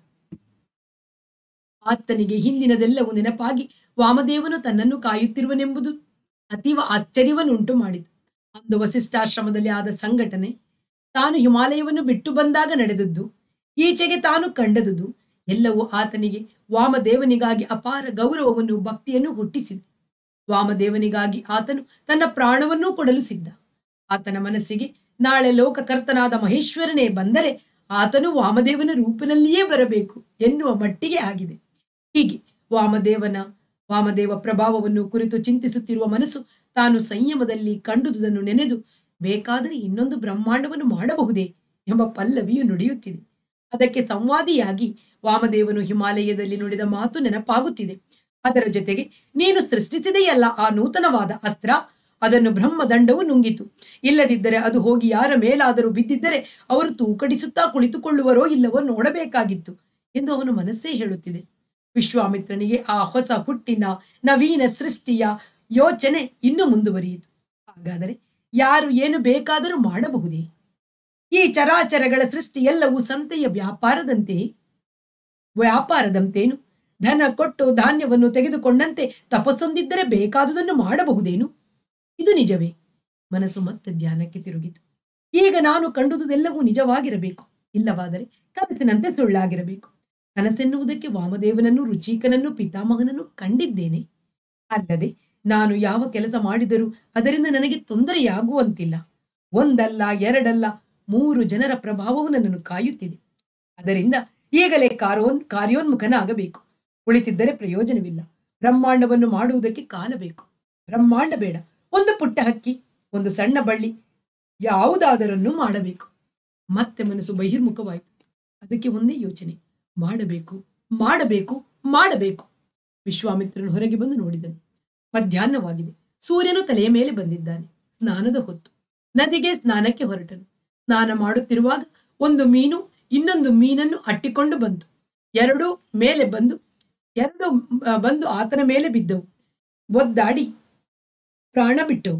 ಆತನಿಗೆ ಹಿಂದಿನದೆಲ್ಲವೂ ನೆನಪಾಗಿ ವಾಮದೇವನು ತನ್ನನ್ನು ಕಾಯುತ್ತಿರುವನೆಂಬುದು ಅತೀವ ಆಶ್ಚರ್ಯವನ್ನುಂಟು ಮಾಡಿತು ಅಂದು ವಸಿಷ್ಠಾಶ್ರಮದಲ್ಲಿ ಆದ ಸಂಘಟನೆ ತಾನು ಹಿಮಾಲಯವನ್ನು ಬಿಟ್ಟು ಬಂದಾಗ ನಡೆದದ್ದು ಈಚೆಗೆ ತಾನು ಕಂಡದುದು ಎಲ್ಲವೂ ಆತನಿಗೆ ವಾಮದೇವನಿಗಾಗಿ ಅಪಾರ ಗೌರವವನ್ನು ಭಕ್ತಿಯನ್ನು ಹುಟ್ಟಿಸಿದೆ ವಾಮದೇವನಿಗಾಗಿ ಆತನು ತನ್ನ ಪ್ರಾಣವನ್ನೂ ಕೊಡಲು ಸಿದ್ಧ ಆತನ ಮನಸ್ಸಿಗೆ ನಾಳೆ ಲೋಕಕರ್ತನಾದ ಮಹೇಶ್ವರನೇ ಬಂದರೆ ಆತನು ವಾಮದೇವನ ರೂಪಿನಲ್ಲಿಯೇ ಬರಬೇಕು ಎನ್ನುವ ಮಟ್ಟಿಗೆ ಆಗಿದೆ ಹೀಗೆ ವಾಮದೇವನ ವಾಮದೇವ ಪ್ರಭಾವವನ್ನು ಕುರಿತು ಚಿಂತಿಸುತ್ತಿರುವ ಮನಸ್ಸು ತಾನು ಸಂಯಮದಲ್ಲಿ ಕಂಡುದುದನ್ನು ನೆನೆದು ಬೇಕಾದರೆ ಇನ್ನೊಂದು ಬ್ರಹ್ಮಾಂಡವನ್ನು ಮಾಡಬಹುದೇ ಎಂಬ ಪಲ್ಲವಿಯು ನುಡಿಯುತ್ತಿದೆ ಅದಕ್ಕೆ ಸಂವಾದಿಯಾಗಿ ವಾಮದೇವನು ಹಿಮಾಲಯದಲ್ಲಿ ನುಡಿದ ಮಾತು ನೆನಪಾಗುತ್ತಿದೆ ಅದರ ಜೊತೆಗೆ ನೀನು ಸೃಷ್ಟಿಸಿದೆಯಲ್ಲ ಆ ನೂತನವಾದ ಅಸ್ತ್ರ ಅದನ್ನು ಬ್ರಹ್ಮದಂಡವು ನುಂಗಿತು ಇಲ್ಲದಿದ್ದರೆ ಅದು ಹೋಗಿ ಯಾರ ಮೇಲಾದರೂ ಬಿದ್ದಿದ್ದರೆ ಅವರು ತೂಕಡಿಸುತ್ತಾ ಕುಳಿತುಕೊಳ್ಳುವರೋ ಇಲ್ಲವೋ ನೋಡಬೇಕಾಗಿತ್ತು ಎಂದು ಅವನ ಮನಸ್ಸೇ ಹೇಳುತ್ತಿದೆ ವಿಶ್ವಾಮಿತ್ರನಿಗೆ ಆ ಹೊಸ ಹುಟ್ಟಿನ ನವೀನ ಸೃಷ್ಟಿಯ ಯೋಚನೆ ಇನ್ನೂ ಮುಂದುವರಿಯಿತು ಹಾಗಾದರೆ ಯಾರು ಏನು ಬೇಕಾದರೂ ಮಾಡಬಹುದೇ ಈ ಚರಾಚರಗಳ ಸೃಷ್ಟಿ ಎಲ್ಲವೂ ಸಂತೆಯ ವ್ಯಾಪಾರದಂತೆಯೇ ವ್ಯಾಪಾರದಂತೇನು ಧನ ಕೊಟ್ಟು ಧಾನ್ಯವನ್ನು ತೆಗೆದುಕೊಂಡಂತೆ ತಪಸ್ಸೊಂದಿದ್ದರೆ ಬೇಕಾದುದನ್ನು ಮಾಡಬಹುದೇನು ಇದು ನಿಜವೇ ಮನಸ್ಸು ಮತ್ತೆ ಧ್ಯಾನಕ್ಕೆ ತಿರುಗಿತು ಈಗ ನಾನು ಕಂಡುದುದೆಲ್ಲವೂ ನಿಜವಾಗಿರಬೇಕು ಇಲ್ಲವಾದರೆ ಕನಸಿನಂತೆ ಸುಳ್ಳಾಗಿರಬೇಕು ಕನಸೆನ್ನುವುದಕ್ಕೆ ವಾಮದೇವನನ್ನು ರುಚಿಕನನ್ನು ಪಿತಾಮಹನನ್ನು ಕಂಡಿದ್ದೇನೆ ಅಲ್ಲದೆ ನಾನು ಯಾವ ಕೆಲಸ ಮಾಡಿದರೂ ಅದರಿಂದ ನನಗೆ ತೊಂದರೆಯಾಗುವಂತಿಲ್ಲ ಒಂದಲ್ಲ ಎರಡಲ್ಲ ಮೂರು ಜನರ ಪ್ರಭಾವವು ನನ್ನನ್ನು ಕಾಯುತ್ತಿದೆ ಅದರಿಂದ ಈಗಲೇ ಕಾರೋನ್ ಕಾರ್ಯೋನ್ಮುಖನಾಗಬೇಕು ಕುಳಿತಿದ್ದರೆ ಪ್ರಯೋಜನವಿಲ್ಲ ಬ್ರಹ್ಮಾಂಡವನ್ನು ಮಾಡುವುದಕ್ಕೆ ಕಾಲ ಬೇಕು ಬ್ರಹ್ಮಾಂಡ ಬೇಡ ಒಂದು ಪುಟ್ಟ ಹಕ್ಕಿ ಒಂದು ಸಣ್ಣ ಬಳ್ಳಿ ಯಾವುದಾದರನ್ನು ಮಾಡಬೇಕು ಮತ್ತೆ ಮನಸ್ಸು ಬಹಿರ್ಮುಖವಾಯಿತು ಅದಕ್ಕೆ ಒಂದೇ ಯೋಚನೆ ಮಾಡಬೇಕು ಮಾಡಬೇಕು ಮಾಡಬೇಕು ವಿಶ್ವಾಮಿತ್ರನು ಹೊರಗೆ ಬಂದು ನೋಡಿದನು ಮಧ್ಯಾಹ್ನವಾಗಿದೆ ಸೂರ್ಯನು ತಲೆಯ ಮೇಲೆ ಬಂದಿದ್ದಾನೆ ಸ್ನಾನದ ಹೊತ್ತು ನದಿಗೆ ಸ್ನಾನಕ್ಕೆ ಹೊರಟನು ಸ್ನಾನ ಮಾಡುತ್ತಿರುವಾಗ ಒಂದು ಮೀನು ಇನ್ನೊಂದು ಮೀನನ್ನು ಅಟ್ಟಿಕೊಂಡು ಬಂತು ಎರಡು ಮೇಲೆ ಬಂದು ಎರಡು ಆ, ಬಂದು ಆತನ ಮೇಲೆ ಬಿದ್ದವು ಒದ್ದಾಡಿ ಪ್ರಾಣ ಬಿಟ್ಟವು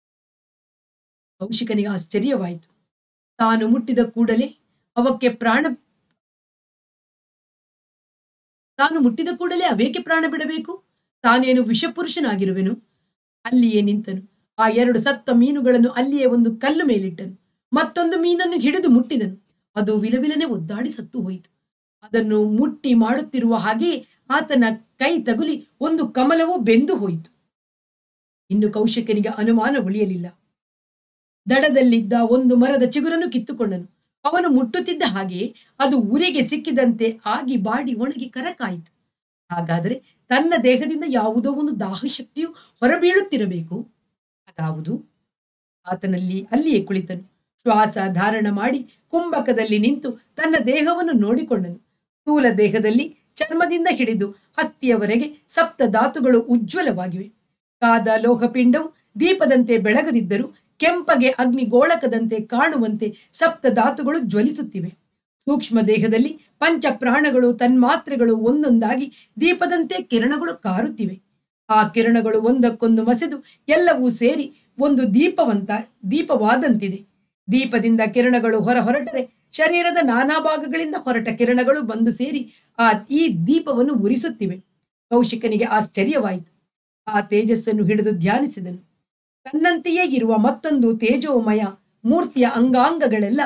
ಕೌಶಿಕನಿಗೆ ಆಶ್ಚರ್ಯವಾಯಿತು ತಾನು ಮುಟ್ಟಿದ ಕೂಡಲೇ ಅವಕ್ಕೆ ಪ್ರಾಣ ತಾನು ಮುಟ್ಟಿದ ಕೂಡಲೇ ಅವೇಕೆ ಪ್ರಾಣ ಬಿಡಬೇಕು ತಾನೇನು ವಿಷಪುರುಷನಾಗಿರುವೆನು ಅಲ್ಲಿಯೇ ನಿಂತನು ಆ ಎರಡು ಸತ್ತ ಮೀನುಗಳನ್ನು ಅಲ್ಲಿಯೇ ಒಂದು ಕಲ್ಲು ಮೇಲಿಟ್ಟನು ಮತ್ತೊಂದು ಮೀನನ್ನು ಹಿಡಿದು ಮುಟ್ಟಿದನು ಅದು ವಿಲವಿಲನೆ ಒದ್ದಾಡಿ ಸತ್ತು ಹೋಯಿತು ಅದನ್ನು ಮುಟ್ಟಿ ಮಾಡುತ್ತಿರುವ ಹಾಗೆಯೇ ಆತನ ಕೈ ತಗುಲಿ ಒಂದು ಕಮಲವು ಬೆಂದು ಹೋಯಿತು ಇನ್ನು ಕೌಶಿಕನಿಗೆ ಅನುಮಾನ ಉಳಿಯಲಿಲ್ಲ ದಡದಲ್ಲಿದ್ದ ಒಂದು ಮರದ ಚಿಗುರನ್ನು ಕಿತ್ತುಕೊಂಡನು ಅವನು ಮುಟ್ಟುತ್ತಿದ್ದ ಹಾಗೆಯೇ ಅದು ಉರಿಗೆ ಸಿಕ್ಕಿದಂತೆ ಆಗಿ ಬಾಡಿ ಒಣಗಿ ಕರಕಾಯಿತು ಹಾಗಾದರೆ ತನ್ನ ದೇಹದಿಂದ ಯಾವುದೋ ಒಂದು ದಾಹಶಕ್ತಿಯು ಹೊರಬೀಳುತ್ತಿರಬೇಕು ಅದಾವುದು ಆತನಲ್ಲಿ ಅಲ್ಲಿಯೇ ಕುಳಿತನು ಶ್ವಾಸ ಧಾರಣ ಮಾಡಿ ಕುಂಭಕದಲ್ಲಿ ನಿಂತು ತನ್ನ ದೇಹವನ್ನು ನೋಡಿಕೊಂಡನು ಸ್ಥೂಲ ದೇಹದಲ್ಲಿ ಚರ್ಮದಿಂದ ಹಿಡಿದು ಹಸ್ತಿಯವರೆಗೆ ಸಪ್ತ ಧಾತುಗಳು ಉಜ್ವಲವಾಗಿವೆ ಕಾದ ಲೋಹಪಿಂಡವು ದೀಪದಂತೆ ಬೆಳಗದಿದ್ದರೂ ಕೆಂಪಗೆ ಅಗ್ನಿಗೋಳಕದಂತೆ ಕಾಣುವಂತೆ ಸಪ್ತ ಧಾತುಗಳು ಜ್ವಲಿಸುತ್ತಿವೆ ಸೂಕ್ಷ್ಮ ದೇಹದಲ್ಲಿ ಪಂಚ ಪ್ರಾಣಗಳು ತನ್ಮಾತ್ರೆಗಳು ಒಂದೊಂದಾಗಿ ದೀಪದಂತೆ ಕಿರಣಗಳು ಕಾರುತ್ತಿವೆ ಆ ಕಿರಣಗಳು ಒಂದಕ್ಕೊಂದು ಮಸೆದು ಎಲ್ಲವೂ ಸೇರಿ ಒಂದು ದೀಪವಂತ ದೀಪವಾದಂತಿದೆ ದೀಪದಿಂದ ಕಿರಣಗಳು ಹೊರ ಹೊರಟರೆ ಶರೀರದ ನಾನಾ ಭಾಗಗಳಿಂದ ಹೊರಟ ಕಿರಣಗಳು ಬಂದು ಸೇರಿ ಆ ಈ ದೀಪವನ್ನು ಉರಿಸುತ್ತಿವೆ ಕೌಶಿಕನಿಗೆ ಆಶ್ಚರ್ಯವಾಯಿತು ಆ ತೇಜಸ್ಸನ್ನು ಹಿಡಿದು ಧ್ಯಾನಿಸಿದನು ತನ್ನಂತೆಯೇ ಇರುವ ಮತ್ತೊಂದು ತೇಜೋಮಯ ಮೂರ್ತಿಯ ಅಂಗಾಂಗಗಳೆಲ್ಲ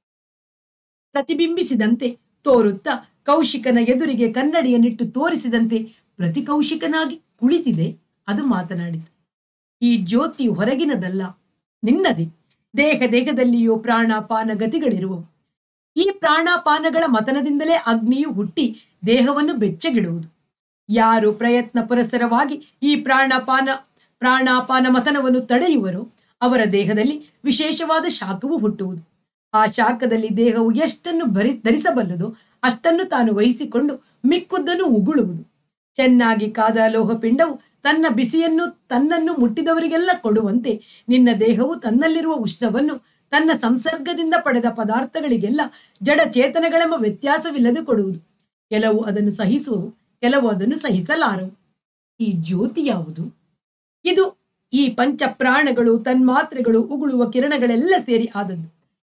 ಪ್ರತಿಬಿಂಬಿಸಿದಂತೆ ತೋರುತ್ತಾ ಕೌಶಿಕನ ಎದುರಿಗೆ ಕನ್ನಡಿಯನ್ನಿಟ್ಟು ತೋರಿಸಿದಂತೆ ಪ್ರತಿ ಕೌಶಿಕನಾಗಿ ಕುಳಿತಿದೆ ಅದು ಮಾತನಾಡಿತು ಈ ಜ್ಯೋತಿಯು ಹೊರಗಿನದಲ್ಲ ನಿನ್ನದೇ ದೇಹ ದೇಹದಲ್ಲಿಯೂ ಪ್ರಾಣಾಪಾನ ಗತಿಗಳಿರುವವು ಈ ಪ್ರಾಣಾಪಾನಗಳ ಮತನದಿಂದಲೇ ಅಗ್ನಿಯು ಹುಟ್ಟಿ ದೇಹವನ್ನು ಬೆಚ್ಚಗಿಡುವುದು ಯಾರು ಪ್ರಯತ್ನ ಪುರಸರವಾಗಿ ಈ ಪ್ರಾಣಾಪಾನ ಪ್ರಾಣಾಪಾನ ಮತನವನ್ನು ತಡೆಯುವರೋ ಅವರ ದೇಹದಲ್ಲಿ ವಿಶೇಷವಾದ ಶಾಖವು ಹುಟ್ಟುವುದು ಆ ಶಾಖದಲ್ಲಿ ದೇಹವು ಎಷ್ಟನ್ನು ಭರಿ ಧರಿಸಬಲ್ಲದೋ ಅಷ್ಟನ್ನು ತಾನು ವಹಿಸಿಕೊಂಡು ಮಿಕ್ಕುದನ್ನು ಉಗುಳುವುದು ಚೆನ್ನಾಗಿ ಕಾದ ಲೋಹಪಿಂಡವು ತನ್ನ ಬಿಸಿಯನ್ನು ತನ್ನನ್ನು ಮುಟ್ಟಿದವರಿಗೆಲ್ಲ ಕೊಡುವಂತೆ ನಿನ್ನ ದೇಹವು ತನ್ನಲ್ಲಿರುವ ಉಷ್ಣವನ್ನು ತನ್ನ ಸಂಸರ್ಗದಿಂದ ಪಡೆದ ಪದಾರ್ಥಗಳಿಗೆಲ್ಲ ಜಡ ಚೇತನಗಳೆಂಬ ವ್ಯತ್ಯಾಸವಿಲ್ಲದೆ ಕೊಡುವುದು ಕೆಲವು ಅದನ್ನು ಸಹಿಸುವವು ಕೆಲವು ಅದನ್ನು ಸಹಿಸಲಾರವು ಈ ಜ್ಯೋತಿ ಯಾವುದು ಇದು ಈ ಪಂಚ ಪ್ರಾಣಗಳು ತನ್ಮಾತ್ರೆಗಳು ಉಗುಳುವ ಕಿರಣಗಳೆಲ್ಲ ಸೇರಿ ಆದದ್ದು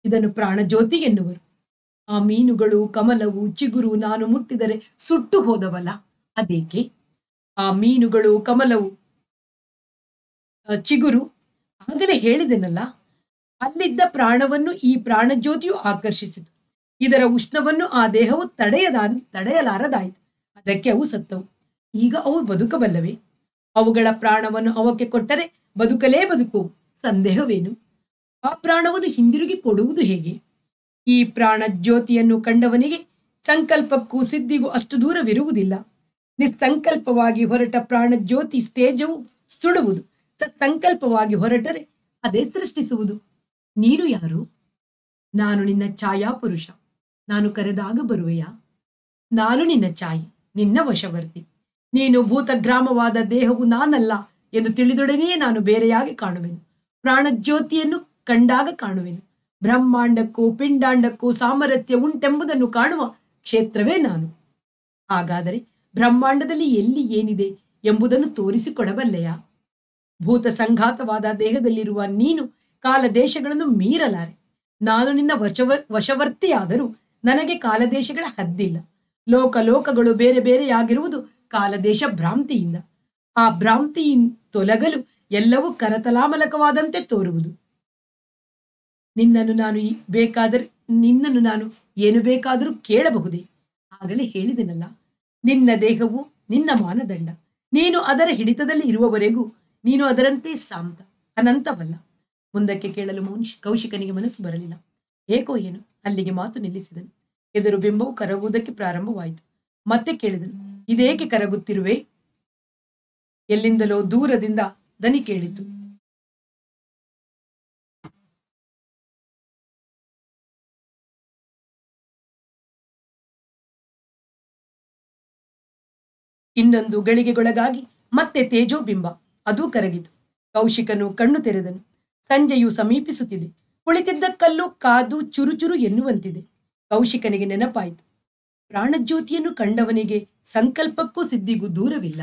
ಇದನ್ನು ಪ್ರಾಣಜ್ಯೋತಿ ಎನ್ನುವರು ಆ ಮೀನುಗಳು ಕಮಲವು ಚಿಗುರು ನಾನು ಮುಟ್ಟಿದರೆ ಸುಟ್ಟು ಹೋದವಲ್ಲ ಅದೇಕೆ ಆ ಮೀನುಗಳು ಕಮಲವು ಆ, ಚಿಗುರು ಆಗಲೇ ಹೇಳಿದೆನಲ್ಲ ಅಲ್ಲಿದ್ದ ಪ್ರಾಣವನ್ನು ಈ ಪ್ರಾಣಜ್ಯೋತಿಯು ಆಕರ್ಷಿಸಿತು ಇದರ ಉಷ್ಣವನ್ನು ಆ ದೇಹವು ತಡೆಯದಾದ ತಡೆಯಲಾರದಾಯಿತು ಅದಕ್ಕೆ ಅವು ಸತ್ತವು ಈಗ ಅವು ಬದುಕಬಲ್ಲವೆ ಅವುಗಳ ಪ್ರಾಣವನ್ನು ಅವಕ್ಕೆ ಕೊಟ್ಟರೆ ಬದುಕಲೇ ಬದುಕು ಸಂದೇಹವೇನು ಆ ಪ್ರಾಣವನ್ನು ಹಿಂದಿರುಗಿ ಕೊಡುವುದು ಹೇಗೆ ಈ ಪ್ರಾಣ ಜ್ಯೋತಿಯನ್ನು ಕಂಡವನಿಗೆ ಸಂಕಲ್ಪಕ್ಕೂ ಸಿದ್ಧಿಗೂ ಅಷ್ಟು ದೂರವಿರುವುದಿಲ್ಲ ನಿಸ್ಸಂಕಲ್ಪವಾಗಿ ಹೊರಟ ಪ್ರಾಣ ಜ್ಯೋತಿ ತೇಜವು ಸುಡುವುದು ಸಂಕಲ್ಪವಾಗಿ ಹೊರಟರೆ ಅದೇ ಸೃಷ್ಟಿಸುವುದು ನೀನು ಯಾರು ನಾನು ನಿನ್ನ ಛಾಯಾಪುರುಷ ನಾನು ಕರೆದಾಗ ಬರುವೆಯಾ ನಾನು ನಿನ್ನ ಛಾಯೆ ನಿನ್ನ ವಶವರ್ತಿ ನೀನು ಭೂತಗ್ರಾಮವಾದ ದೇಹವು ನಾನಲ್ಲ ಎಂದು ತಿಳಿದೊಡನೆಯೇ ನಾನು ಬೇರೆಯಾಗಿ ಕಾಣುವೆನು ಪ್ರಾಣಜ್ಯೋತಿಯನ್ನು ಕಂಡಾಗ ಕಾಣುವೆನು ಬ್ರಹ್ಮಾಂಡಕ್ಕೂ ಪಿಂಡಾಂಡಕ್ಕೂ ಸಾಮರಸ್ಯ ಉಂಟೆಂಬುದನ್ನು ಕಾಣುವ ಕ್ಷೇತ್ರವೇ ನಾನು ಹಾಗಾದರೆ ಬ್ರಹ್ಮಾಂಡದಲ್ಲಿ ಎಲ್ಲಿ ಏನಿದೆ ಎಂಬುದನ್ನು ತೋರಿಸಿಕೊಡಬಲ್ಲೆಯಾ ಭೂತ ಸಂಘಾತವಾದ ದೇಹದಲ್ಲಿರುವ ನೀನು ಕಾಲ ದೇಶಗಳನ್ನು ಮೀರಲಾರೆ ನಾನು ನಿನ್ನ ವಶವ ವಶವರ್ತಿಯಾದರೂ ನನಗೆ ಕಾಲದೇಶಗಳ ಹದ್ದಿಲ್ಲ ಲೋಕ ಲೋಕಗಳು ಬೇರೆ ಬೇರೆಯಾಗಿರುವುದು ಕಾಲದೇಶ ಭ್ರಾಂತಿಯಿಂದ ಆ ಭ್ರಾಂತಿ ತೊಲಗಲು ಎಲ್ಲವೂ ಕರತಲಾಮಲಕವಾದಂತೆ ತೋರುವುದು ನಿನ್ನನ್ನು ನಾನು ಈ- ಬೇಕಾದರೆ ನಿನ್ನನ್ನು ನಾನು ಏನು ಬೇಕಾದರೂ ಕೇಳಬಹುದೇ ಆಗಲೇ ಹೇಳಿದೆನಲ್ಲ ನಿನ್ನ ದೇಹವು ನಿನ್ನ ಮಾನದಂಡ ನೀನು ಅದರ ಹಿಡಿತದಲ್ಲಿ ಇರುವವರೆಗೂ ನೀನು ಅದರಂತೆ ಸಾಂತ ಅನಂತವಲ್ಲ ಮುಂದಕ್ಕೆ ಕೇಳಲು ಮೌನಿಶ್ ಕೌಶಿಕನಿಗೆ ಮನಸ್ಸು ಬರಲಿಲ್ಲ ಏಕೋ ಏನು ಅಲ್ಲಿಗೆ ಮಾತು ನಿಲ್ಲಿಸಿದನು ಎದುರು ಬಿಂಬವು ಕರಗುವುದಕ್ಕೆ ಪ್ರಾರಂಭವಾಯಿತು ಮತ್ತೆ ಕೇಳಿದನು ಇದೇಕೆ ಕರಗುತ್ತಿರುವೆ ಎಲ್ಲಿಂದಲೋ ದೂರದಿಂದ ದನಿ ಕೇಳಿತು ಇನ್ನೊಂದು ಗಳಿಗೆಗೊಳಗಾಗಿ ಮತ್ತೆ ತೇಜೋಬಿಂಬ ಅದೂ ಕರಗಿತು ಕೌಶಿಕನು ಕಣ್ಣು ತೆರೆದನು ಸಂಜೆಯು ಸಮೀಪಿಸುತ್ತಿದೆ ಕುಳಿತಿದ್ದ ಕಲ್ಲು ಕಾದು ಚುರುಚುರು ಎನ್ನುವಂತಿದೆ ಕೌಶಿಕನಿಗೆ ನೆನಪಾಯಿತು ಪ್ರಾಣಜ್ಯೋತಿಯನ್ನು ಕಂಡವನಿಗೆ ಸಂಕಲ್ಪಕ್ಕೂ ಸಿದ್ಧಿಗೂ ದೂರವಿಲ್ಲ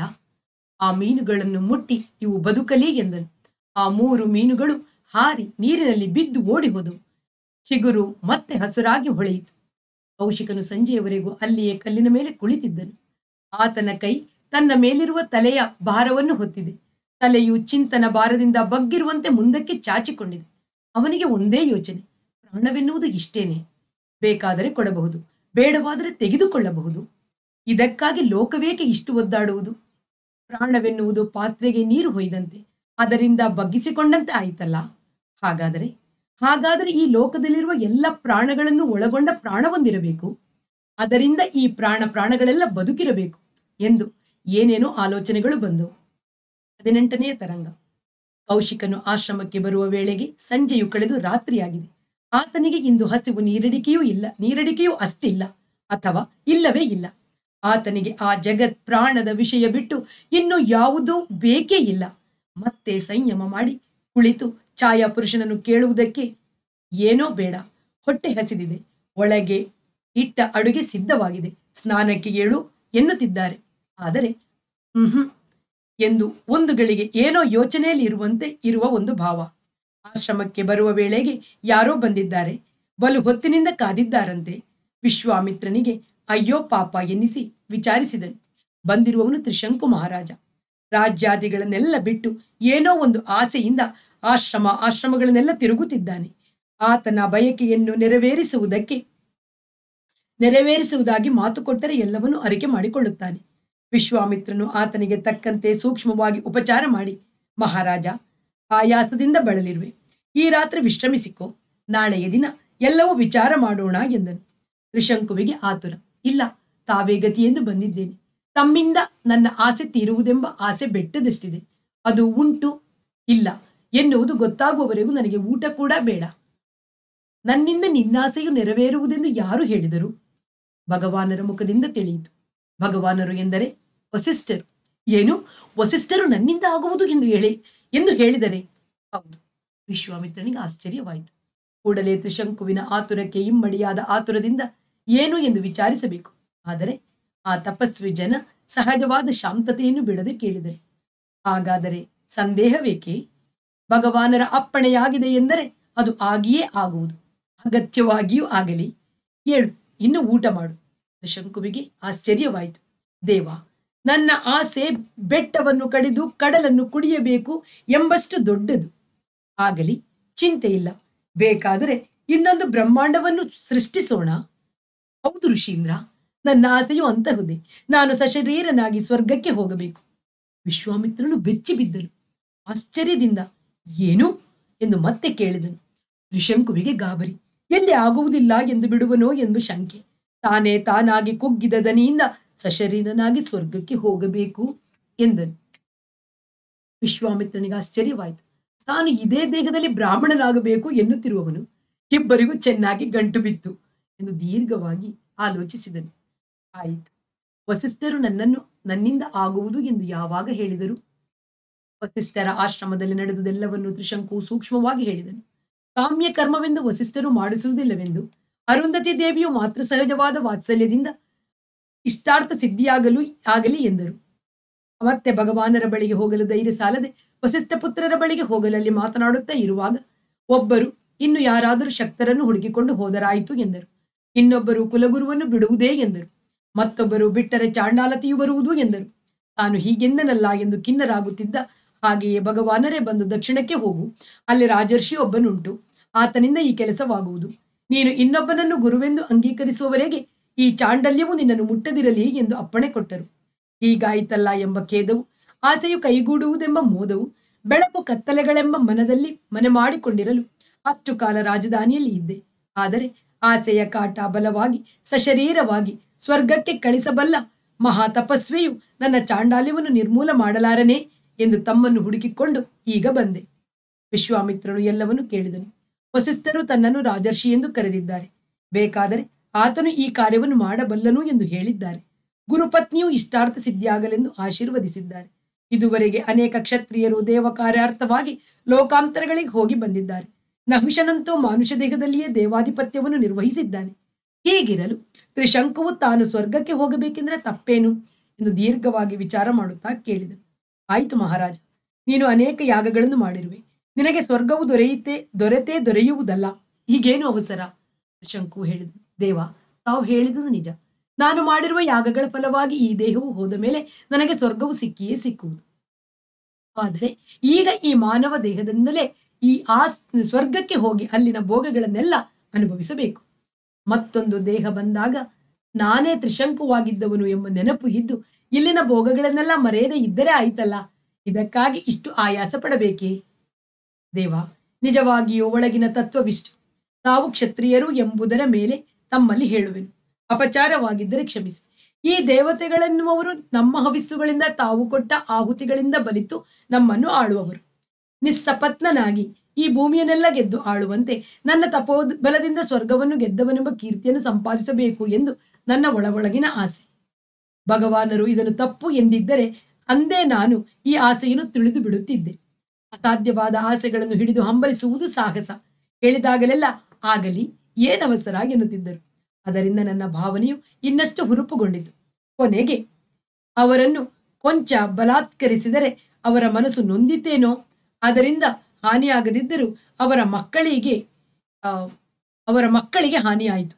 ಆ ಮೀನುಗಳನ್ನು ಮುಟ್ಟಿ ಇವು ಬದುಕಲಿ ಎಂದನು ಆ ಮೂರು ಮೀನುಗಳು ಹಾರಿ ನೀರಿನಲ್ಲಿ ಬಿದ್ದು ಓಡಿ ಹೋದವು ಚಿಗುರು ಮತ್ತೆ ಹಸುರಾಗಿ ಹೊಳೆಯಿತು ಕೌಶಿಕನು ಸಂಜೆಯವರೆಗೂ ಅಲ್ಲಿಯೇ ಕಲ್ಲಿನ ಮೇಲೆ ಕುಳಿತಿದ್ದನು ಆತನ ಕೈ ತನ್ನ ಮೇಲಿರುವ ತಲೆಯ ಭಾರವನ್ನು ಹೊತ್ತಿದೆ ತಲೆಯು ಚಿಂತನ ಭಾರದಿಂದ ಬಗ್ಗಿರುವಂತೆ ಮುಂದಕ್ಕೆ ಚಾಚಿಕೊಂಡಿದೆ ಅವನಿಗೆ ಒಂದೇ ಯೋಚನೆ ಪ್ರಾಣವೆನ್ನುವುದು ಇಷ್ಟೇನೆ ಬೇಕಾದರೆ ಕೊಡಬಹುದು ಬೇಡವಾದರೆ ತೆಗೆದುಕೊಳ್ಳಬಹುದು ಇದಕ್ಕಾಗಿ ಲೋಕವೇಕೆ ಇಷ್ಟು ಒದ್ದಾಡುವುದು ಪ್ರಾಣವೆನ್ನುವುದು ಪಾತ್ರೆಗೆ ನೀರು ಹೊಯ್ದಂತೆ ಅದರಿಂದ ಬಗ್ಗಿಸಿಕೊಂಡಂತೆ ಆಯಿತಲ್ಲ ಹಾಗಾದರೆ ಹಾಗಾದರೆ ಈ ಲೋಕದಲ್ಲಿರುವ ಎಲ್ಲ ಪ್ರಾಣಗಳನ್ನು ಒಳಗೊಂಡ ಪ್ರಾಣವೊಂದಿರಬೇಕು ಅದರಿಂದ ಈ ಪ್ರಾಣ ಪ್ರಾಣಗಳೆಲ್ಲ ಬದುಕಿರಬೇಕು ಎಂದು ಏನೇನೋ ಆಲೋಚನೆಗಳು ಬಂದವು ಹದಿನೆಂಟನೆಯ ತರಂಗ ಕೌಶಿಕನು ಆಶ್ರಮಕ್ಕೆ ಬರುವ ವೇಳೆಗೆ ಸಂಜೆಯು ಕಳೆದು ರಾತ್ರಿಯಾಗಿದೆ ಆತನಿಗೆ ಇಂದು ಹಸಿವು ನೀರಡಿಕೆಯೂ ಇಲ್ಲ ನೀರಡಿಕೆಯೂ ಅಷ್ಟಿಲ್ಲ ಅಥವಾ ಇಲ್ಲವೇ ಇಲ್ಲ ಆತನಿಗೆ ಆ ಜಗತ್ ಪ್ರಾಣದ ವಿಷಯ ಬಿಟ್ಟು ಇನ್ನು ಯಾವುದೂ ಬೇಕೇ ಇಲ್ಲ ಮತ್ತೆ ಸಂಯಮ ಮಾಡಿ ಕುಳಿತು ಛಾಯಾ ಪುರುಷನನ್ನು ಕೇಳುವುದಕ್ಕೆ ಏನೋ ಬೇಡ ಹೊಟ್ಟೆ ಹಸಿದಿದೆ ಒಳಗೆ ಇಟ್ಟ ಅಡುಗೆ ಸಿದ್ಧವಾಗಿದೆ ಸ್ನಾನಕ್ಕೆ ಏಳು ಎನ್ನುತ್ತಿದ್ದಾರೆ ಆದರೆ ಹ್ಮ್ ಎಂದು ಒಂದು ಗಳಿಗೆ ಏನೋ ಯೋಚನೆಯಲ್ಲಿ ಇರುವಂತೆ ಇರುವ ಒಂದು ಭಾವ ಆಶ್ರಮಕ್ಕೆ ಬರುವ ವೇಳೆಗೆ ಯಾರೋ ಬಂದಿದ್ದಾರೆ ಬಲು ಹೊತ್ತಿನಿಂದ ಕಾದಿದ್ದಾರಂತೆ ವಿಶ್ವಾಮಿತ್ರನಿಗೆ ಅಯ್ಯೋ ಪಾಪ ಎನ್ನಿಸಿ ವಿಚಾರಿಸಿದನು ಬಂದಿರುವವನು ತ್ರಿಶಂಕು ಮಹಾರಾಜ ರಾಜ್ಯಾದಿಗಳನ್ನೆಲ್ಲ ಬಿಟ್ಟು ಏನೋ ಒಂದು ಆಸೆಯಿಂದ ಆಶ್ರಮ ಆಶ್ರಮಗಳನ್ನೆಲ್ಲ ತಿರುಗುತ್ತಿದ್ದಾನೆ ಆತನ ಬಯಕೆಯನ್ನು ನೆರವೇರಿಸುವುದಕ್ಕೆ ನೆರವೇರಿಸುವುದಾಗಿ ಮಾತು ಕೊಟ್ಟರೆ ಎಲ್ಲವನ್ನೂ ಅರಿಕೆ ಮಾಡಿಕೊಳ್ಳುತ್ತಾನೆ ವಿಶ್ವಾಮಿತ್ರನು ಆತನಿಗೆ ತಕ್ಕಂತೆ ಸೂಕ್ಷ್ಮವಾಗಿ ಉಪಚಾರ ಮಾಡಿ ಮಹಾರಾಜ ಆಯಾಸದಿಂದ ಬಳಲಿರುವೆ ಈ ರಾತ್ರಿ ವಿಶ್ರಮಿಸಿಕೋ ನಾಳೆಯ ದಿನ ಎಲ್ಲವೂ ವಿಚಾರ ಮಾಡೋಣ ಎಂದನು ತ್ರಿಶಂಕುವಿಗೆ ಆತುರ ಇಲ್ಲ ತಾವೇ ಗತಿಯೆಂದು ಬಂದಿದ್ದೇನೆ ತಮ್ಮಿಂದ ನನ್ನ ಆಸೆ ತೀರುವುದೆಂಬ ಆಸೆ ಬೆಟ್ಟದಷ್ಟಿದೆ ಅದು ಉಂಟು ಇಲ್ಲ ಎನ್ನುವುದು ಗೊತ್ತಾಗುವವರೆಗೂ ನನಗೆ ಊಟ ಕೂಡ ಬೇಡ ನನ್ನಿಂದ ನಿನ್ನಾಸೆಯು ನೆರವೇರುವುದೆಂದು ಯಾರು ಹೇಳಿದರು ಭಗವಾನರ ಮುಖದಿಂದ ತಿಳಿಯಿತು ಭಗವಾನರು ಎಂದರೆ ವಸಿಷ್ಠರು ಏನು ವಸಿಷ್ಠರು ನನ್ನಿಂದ ಆಗುವುದು ಎಂದು ಹೇಳಿ ಎಂದು ಹೇಳಿದರೆ ಹೌದು ವಿಶ್ವಾಮಿತ್ರನಿಗೆ ಆಶ್ಚರ್ಯವಾಯಿತು ಕೂಡಲೇ ತ್ರಿಶಂಕುವಿನ ಆತುರಕ್ಕೆ ಇಮ್ಮಡಿಯಾದ ಆತುರದಿಂದ ಏನು ಎಂದು ವಿಚಾರಿಸಬೇಕು ಆದರೆ ಆ ತಪಸ್ವಿ ಜನ ಸಹಜವಾದ ಶಾಂತತೆಯನ್ನು ಬಿಡದೆ ಕೇಳಿದರು ಹಾಗಾದರೆ ಸಂದೇಹವೇಕೆ ಭಗವಾನರ ಅಪ್ಪಣೆಯಾಗಿದೆ ಎಂದರೆ ಅದು ಆಗಿಯೇ ಆಗುವುದು ಅಗತ್ಯವಾಗಿಯೂ ಆಗಲಿ ಏಳು ಇನ್ನು ಊಟ ಮಾಡು ಶಂಕುವಿಗೆ ಆಶ್ಚರ್ಯವಾಯಿತು ದೇವ ನನ್ನ ಆಸೆ ಬೆಟ್ಟವನ್ನು ಕಡಿದು ಕಡಲನ್ನು ಕುಡಿಯಬೇಕು ಎಂಬಷ್ಟು ದೊಡ್ಡದು ಆಗಲಿ ಚಿಂತೆ ಇಲ್ಲ ಬೇಕಾದರೆ ಇನ್ನೊಂದು ಬ್ರಹ್ಮಾಂಡವನ್ನು ಸೃಷ್ಟಿಸೋಣ ಹೌದು ಋಷೀಂದ್ರ ನನ್ನ ಆಸೆಯು ಅಂತಹುದೇ ನಾನು ಸಶರೀರನಾಗಿ ಸ್ವರ್ಗಕ್ಕೆ ಹೋಗಬೇಕು ವಿಶ್ವಾಮಿತ್ರನು ಬೆಚ್ಚಿ ಬಿದ್ದನು ಆಶ್ಚರ್ಯದಿಂದ ಏನು ಎಂದು ಮತ್ತೆ ಕೇಳಿದನು ತ್ರಿಶಂಕುವಿಗೆ ಗಾಬರಿ ಎಲ್ಲಿ ಆಗುವುದಿಲ್ಲ ಎಂದು ಬಿಡುವನೋ ಎಂದು ಶಂಕೆ ತಾನೇ ತಾನಾಗಿ ಕುಗ್ಗಿದ ದನಿಯಿಂದ ಸಶರೀರನಾಗಿ ಸ್ವರ್ಗಕ್ಕೆ ಹೋಗಬೇಕು ಎಂದನು ವಿಶ್ವಾಮಿತ್ರನಿಗೆ ಆಶ್ಚರ್ಯವಾಯಿತು ತಾನು ಇದೇ ದೇಹದಲ್ಲಿ ಬ್ರಾಹ್ಮಣನಾಗಬೇಕು ಎನ್ನುತ್ತಿರುವವನು ಇಬ್ಬರಿಗೂ ಚೆನ್ನಾಗಿ ಗಂಟು ಬಿತ್ತು ಎಂದು ದೀರ್ಘವಾಗಿ ಆಲೋಚಿಸಿದನು ಆಯಿತು ವಸಿಷ್ಠರು ನನ್ನನ್ನು ನನ್ನಿಂದ ಆಗುವುದು ಎಂದು ಯಾವಾಗ ಹೇಳಿದರು ವಸಿಷ್ಠರ ಆಶ್ರಮದಲ್ಲಿ ನಡೆದುದೆಲ್ಲವನ್ನು ತ್ರಿಶಂಕು ಸೂಕ್ಷ್ಮವಾಗಿ ಹೇಳಿದನು ಕಾಮ್ಯ ಕರ್ಮವೆಂದು ವಸಿಷ್ಠರು ಮಾಡಿಸುವುದಿಲ್ಲವೆಂದು ಅರುಂಧತಿ ದೇವಿಯು ಮಾತೃ ಸಹಜವಾದ ವಾತ್ಸಲ್ಯದಿಂದ ಇಷ್ಟಾರ್ಥ ಸಿದ್ಧಿಯಾಗಲು ಆಗಲಿ ಎಂದರು ಮತ್ತೆ ಭಗವಾನರ ಬಳಿಗೆ ಹೋಗಲು ಧೈರ್ಯ ಸಾಲದೆ ವಸಿಷ್ಠ ಪುತ್ರರ ಬಳಿಗೆ ಹೋಗಲು ಅಲ್ಲಿ ಮಾತನಾಡುತ್ತಾ ಇರುವಾಗ ಒಬ್ಬರು ಇನ್ನು ಯಾರಾದರೂ ಶಕ್ತರನ್ನು ಹುಡುಕಿಕೊಂಡು ಹೋದರಾಯಿತು ಎಂದರು ಇನ್ನೊಬ್ಬರು ಕುಲಗುರುವನ್ನು ಬಿಡುವುದೇ ಎಂದರು ಮತ್ತೊಬ್ಬರು ಬಿಟ್ಟರೆ ಚಾಂಡಾಲತೆಯು ಬರುವುದು ಎಂದರು ತಾನು ಹೀಗೆಂದನಲ್ಲ ಎಂದು ಖಿನ್ನರಾಗುತ್ತಿದ್ದ ಹಾಗೆಯೇ ಭಗವಾನರೇ ಬಂದು ದಕ್ಷಿಣಕ್ಕೆ ಹೋಗು ಅಲ್ಲಿ ರಾಜರ್ಷಿ ಒಬ್ಬನುಂಟು ಆತನಿಂದ ಈ ಕೆಲಸವಾಗುವುದು ನೀನು ಇನ್ನೊಬ್ಬನನ್ನು ಗುರುವೆಂದು ಅಂಗೀಕರಿಸುವವರೆಗೆ ಈ ಚಾಂಡಲ್ಯವು ನಿನ್ನನ್ನು ಮುಟ್ಟದಿರಲಿ ಎಂದು ಅಪ್ಪಣೆ ಕೊಟ್ಟರು ಹೀಗಾಯಿತಲ್ಲ ಎಂಬ ಖೇದವು ಆಸೆಯು ಕೈಗೂಡುವುದೆಂಬ ಮೋದವು ಬೆಳಕು ಕತ್ತಲೆಗಳೆಂಬ ಮನದಲ್ಲಿ ಮನೆ ಮಾಡಿಕೊಂಡಿರಲು ಅಷ್ಟು ಕಾಲ ರಾಜಧಾನಿಯಲ್ಲಿ ಇದ್ದೆ ಆದರೆ ಆಸೆಯ ಕಾಟ ಬಲವಾಗಿ ಸಶರೀರವಾಗಿ ಸ್ವರ್ಗಕ್ಕೆ ಕಳಿಸಬಲ್ಲ ಮಹಾ ತಪಸ್ವಿಯು ನನ್ನ ಚಾಂಡಾಲ್ಯವನ್ನು ನಿರ್ಮೂಲ ಮಾಡಲಾರನೆ ಎಂದು ತಮ್ಮನ್ನು ಹುಡುಕಿಕೊಂಡು ಈಗ ಬಂದೆ ವಿಶ್ವಾಮಿತ್ರನು ಎಲ್ಲವನ್ನೂ ಕೇಳಿದನು ವಸಿಷ್ಠರು ತನ್ನನ್ನು ರಾಜರ್ಷಿ ಎಂದು ಕರೆದಿದ್ದಾರೆ ಬೇಕಾದರೆ ಆತನು ಈ ಕಾರ್ಯವನ್ನು ಮಾಡಬಲ್ಲನು ಎಂದು ಹೇಳಿದ್ದಾರೆ ಗುರುಪತ್ನಿಯು ಇಷ್ಟಾರ್ಥ ಸಿದ್ಧಿಯಾಗಲೆಂದು ಆಶೀರ್ವದಿಸಿದ್ದಾರೆ ಇದುವರೆಗೆ ಅನೇಕ ಕ್ಷತ್ರಿಯರು ದೇವ ಕಾರ್ಯಾರ್ಥವಾಗಿ ಲೋಕಾಂತರಗಳಿಗೆ ಹೋಗಿ ಬಂದಿದ್ದಾರೆ ನಹುಶನಂತೂ ಮಾನುಷ ದೇಹದಲ್ಲಿಯೇ ದೇವಾಧಿಪತ್ಯವನ್ನು ನಿರ್ವಹಿಸಿದ್ದಾನೆ ಹೀಗಿರಲು ತ್ರಿಶಂಕುವು ತಾನು ಸ್ವರ್ಗಕ್ಕೆ ಹೋಗಬೇಕೆಂದರೆ ತಪ್ಪೇನು ಎಂದು ದೀರ್ಘವಾಗಿ ವಿಚಾರ ಮಾಡುತ್ತಾ ಕೇಳಿದನು ಆಯಿತು ಮಹಾರಾಜ ನೀನು ಅನೇಕ ಯಾಗಗಳನ್ನು ಮಾಡಿರುವೆ ನಿನಗೆ ಸ್ವರ್ಗವು ದೊರೆಯುತ್ತೆ ದೊರೆತೇ ದೊರೆಯುವುದಲ್ಲ ಹೀಗೇನು ಅವಸರ ಶಂಕು ಹೇಳಿದನು ದೇವ ತಾವು ಹೇಳಿದುದು ನಿಜ ನಾನು ಮಾಡಿರುವ ಯಾಗಗಳ ಫಲವಾಗಿ ಈ ದೇಹವು ಹೋದ ಮೇಲೆ ನನಗೆ ಸ್ವರ್ಗವು ಸಿಕ್ಕಿಯೇ ಸಿಕ್ಕುವುದು ಆದರೆ ಈಗ ಈ ಮಾನವ ದೇಹದಿಂದಲೇ ಈ ಆ ಸ್ವರ್ಗಕ್ಕೆ ಹೋಗಿ ಅಲ್ಲಿನ ಭೋಗಗಳನ್ನೆಲ್ಲ ಅನುಭವಿಸಬೇಕು ಮತ್ತೊಂದು ದೇಹ ಬಂದಾಗ ನಾನೇ ತ್ರಿಶಂಕುವಾಗಿದ್ದವನು ಎಂಬ ನೆನಪು ಇದ್ದು ಇಲ್ಲಿನ ಭೋಗಗಳನ್ನೆಲ್ಲ ಮರೆಯದೆ ಇದ್ದರೆ ಆಯ್ತಲ್ಲ ಇದಕ್ಕಾಗಿ ಇಷ್ಟು ಆಯಾಸ ಪಡಬೇಕೇ ದೇವ ನಿಜವಾಗಿಯೂ ಒಳಗಿನ ತತ್ವವಿಷ್ಟು ತಾವು ಕ್ಷತ್ರಿಯರು ಎಂಬುದರ ಮೇಲೆ ತಮ್ಮಲ್ಲಿ ಹೇಳುವೆನು ಅಪಚಾರವಾಗಿದ್ದರೆ ಕ್ಷಮಿಸಿ ಈ ದೇವತೆಗಳೆನ್ನುವರು ನಮ್ಮ ಹವಿಸ್ಸುಗಳಿಂದ ತಾವು ಕೊಟ್ಟ ಆಹುತಿಗಳಿಂದ ಬಲಿತು ನಮ್ಮನ್ನು ಆಳುವವರು ನಿಸ್ಸಪತ್ನನಾಗಿ ಈ ಭೂಮಿಯನ್ನೆಲ್ಲ ಗೆದ್ದು ಆಳುವಂತೆ ನನ್ನ ತಪೋ ಬಲದಿಂದ ಸ್ವರ್ಗವನ್ನು ಗೆದ್ದವನೆಂಬ ಕೀರ್ತಿಯನ್ನು ಸಂಪಾದಿಸಬೇಕು ಎಂದು ನನ್ನ ಒಳ ಒಳಗಿನ ಆಸೆ ಭಗವಾನರು ಇದನ್ನು ತಪ್ಪು ಎಂದಿದ್ದರೆ ಅಂದೇ ನಾನು ಈ ಆಸೆಯನ್ನು ತಿಳಿದು ಬಿಡುತ್ತಿದ್ದೆ ಅಸಾಧ್ಯವಾದ ಆಸೆಗಳನ್ನು ಹಿಡಿದು ಹಂಬಲಿಸುವುದು ಸಾಹಸ ಹೇಳಿದಾಗಲೆಲ್ಲ ಆಗಲಿ ಏನವಸರ ಎನ್ನುತ್ತಿದ್ದರು ಅದರಿಂದ ನನ್ನ ಭಾವನೆಯು ಇನ್ನಷ್ಟು ಹುರುಪುಗೊಂಡಿತು ಕೊನೆಗೆ ಅವರನ್ನು ಕೊಂಚ ಬಲಾತ್ಕರಿಸಿದರೆ ಅವರ ಮನಸ್ಸು ನೊಂದಿತೇನೋ ಅದರಿಂದ ಹಾನಿಯಾಗದಿದ್ದರೂ ಅವರ ಮಕ್ಕಳಿಗೆ ಆ, ಅವರ ಮಕ್ಕಳಿಗೆ ಹಾನಿಯಾಯಿತು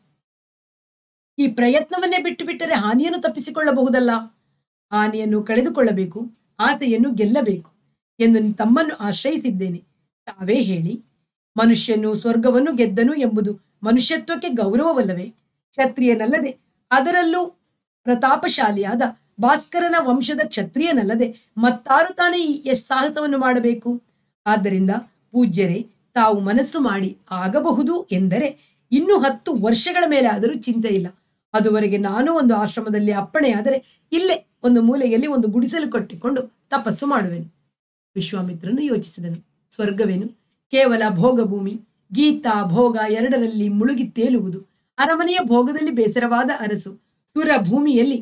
ಈ ಪ್ರಯತ್ನವನ್ನೇ ಬಿಟ್ಟು ಬಿಟ್ಟರೆ ಹಾನಿಯನ್ನು ತಪ್ಪಿಸಿಕೊಳ್ಳಬಹುದಲ್ಲ ಹಾನಿಯನ್ನು ಕಳೆದುಕೊಳ್ಳಬೇಕು ಆಸೆಯನ್ನು ಗೆಲ್ಲಬೇಕು ಎಂದು ತಮ್ಮನ್ನು ಆಶ್ರಯಿಸಿದ್ದೇನೆ ತಾವೇ ಹೇಳಿ ಮನುಷ್ಯನು ಸ್ವರ್ಗವನ್ನು ಗೆದ್ದನು ಎಂಬುದು ಮನುಷ್ಯತ್ವಕ್ಕೆ ಗೌರವವಲ್ಲವೇ ಕ್ಷತ್ರಿಯನಲ್ಲದೆ ಅದರಲ್ಲೂ ಪ್ರತಾಪಶಾಲಿಯಾದ ಭಾಸ್ಕರನ ವಂಶದ ಕ್ಷತ್ರಿಯನಲ್ಲದೆ ಮತ್ತಾರು ತಾನೇ ಈ ಎಷ್ಟ್ ಸಾಹಸವನ್ನು ಮಾಡಬೇಕು ಆದ್ದರಿಂದ ಪೂಜ್ಯರೇ ತಾವು ಮನಸ್ಸು ಮಾಡಿ ಆಗಬಹುದು ಎಂದರೆ ಇನ್ನು ಹತ್ತು ವರ್ಷಗಳ ಮೇಲೆ ಆದರೂ ಚಿಂತೆ ಇಲ್ಲ ಅದುವರೆಗೆ ನಾನು ಒಂದು ಆಶ್ರಮದಲ್ಲಿ ಅಪ್ಪಣೆಯಾದರೆ ಇಲ್ಲೇ ಒಂದು ಮೂಲೆಯಲ್ಲಿ ಒಂದು ಗುಡಿಸಲು ಕಟ್ಟಿಕೊಂಡು ತಪಸ್ಸು ಮಾಡುವೆನು ವಿಶ್ವಾಮಿತ್ರನು ಯೋಚಿಸಿದನು ಸ್ವರ್ಗವೇನು ಕೇವಲ ಭೋಗಭೂಮಿ ಗೀತಾ ಭೋಗ ಎರಡರಲ್ಲಿ ಮುಳುಗಿ ತೇಲುವುದು ಅರಮನೆಯ ಭೋಗದಲ್ಲಿ ಬೇಸರವಾದ ಅರಸು ಸುರ ಭೂಮಿಯಲ್ಲಿ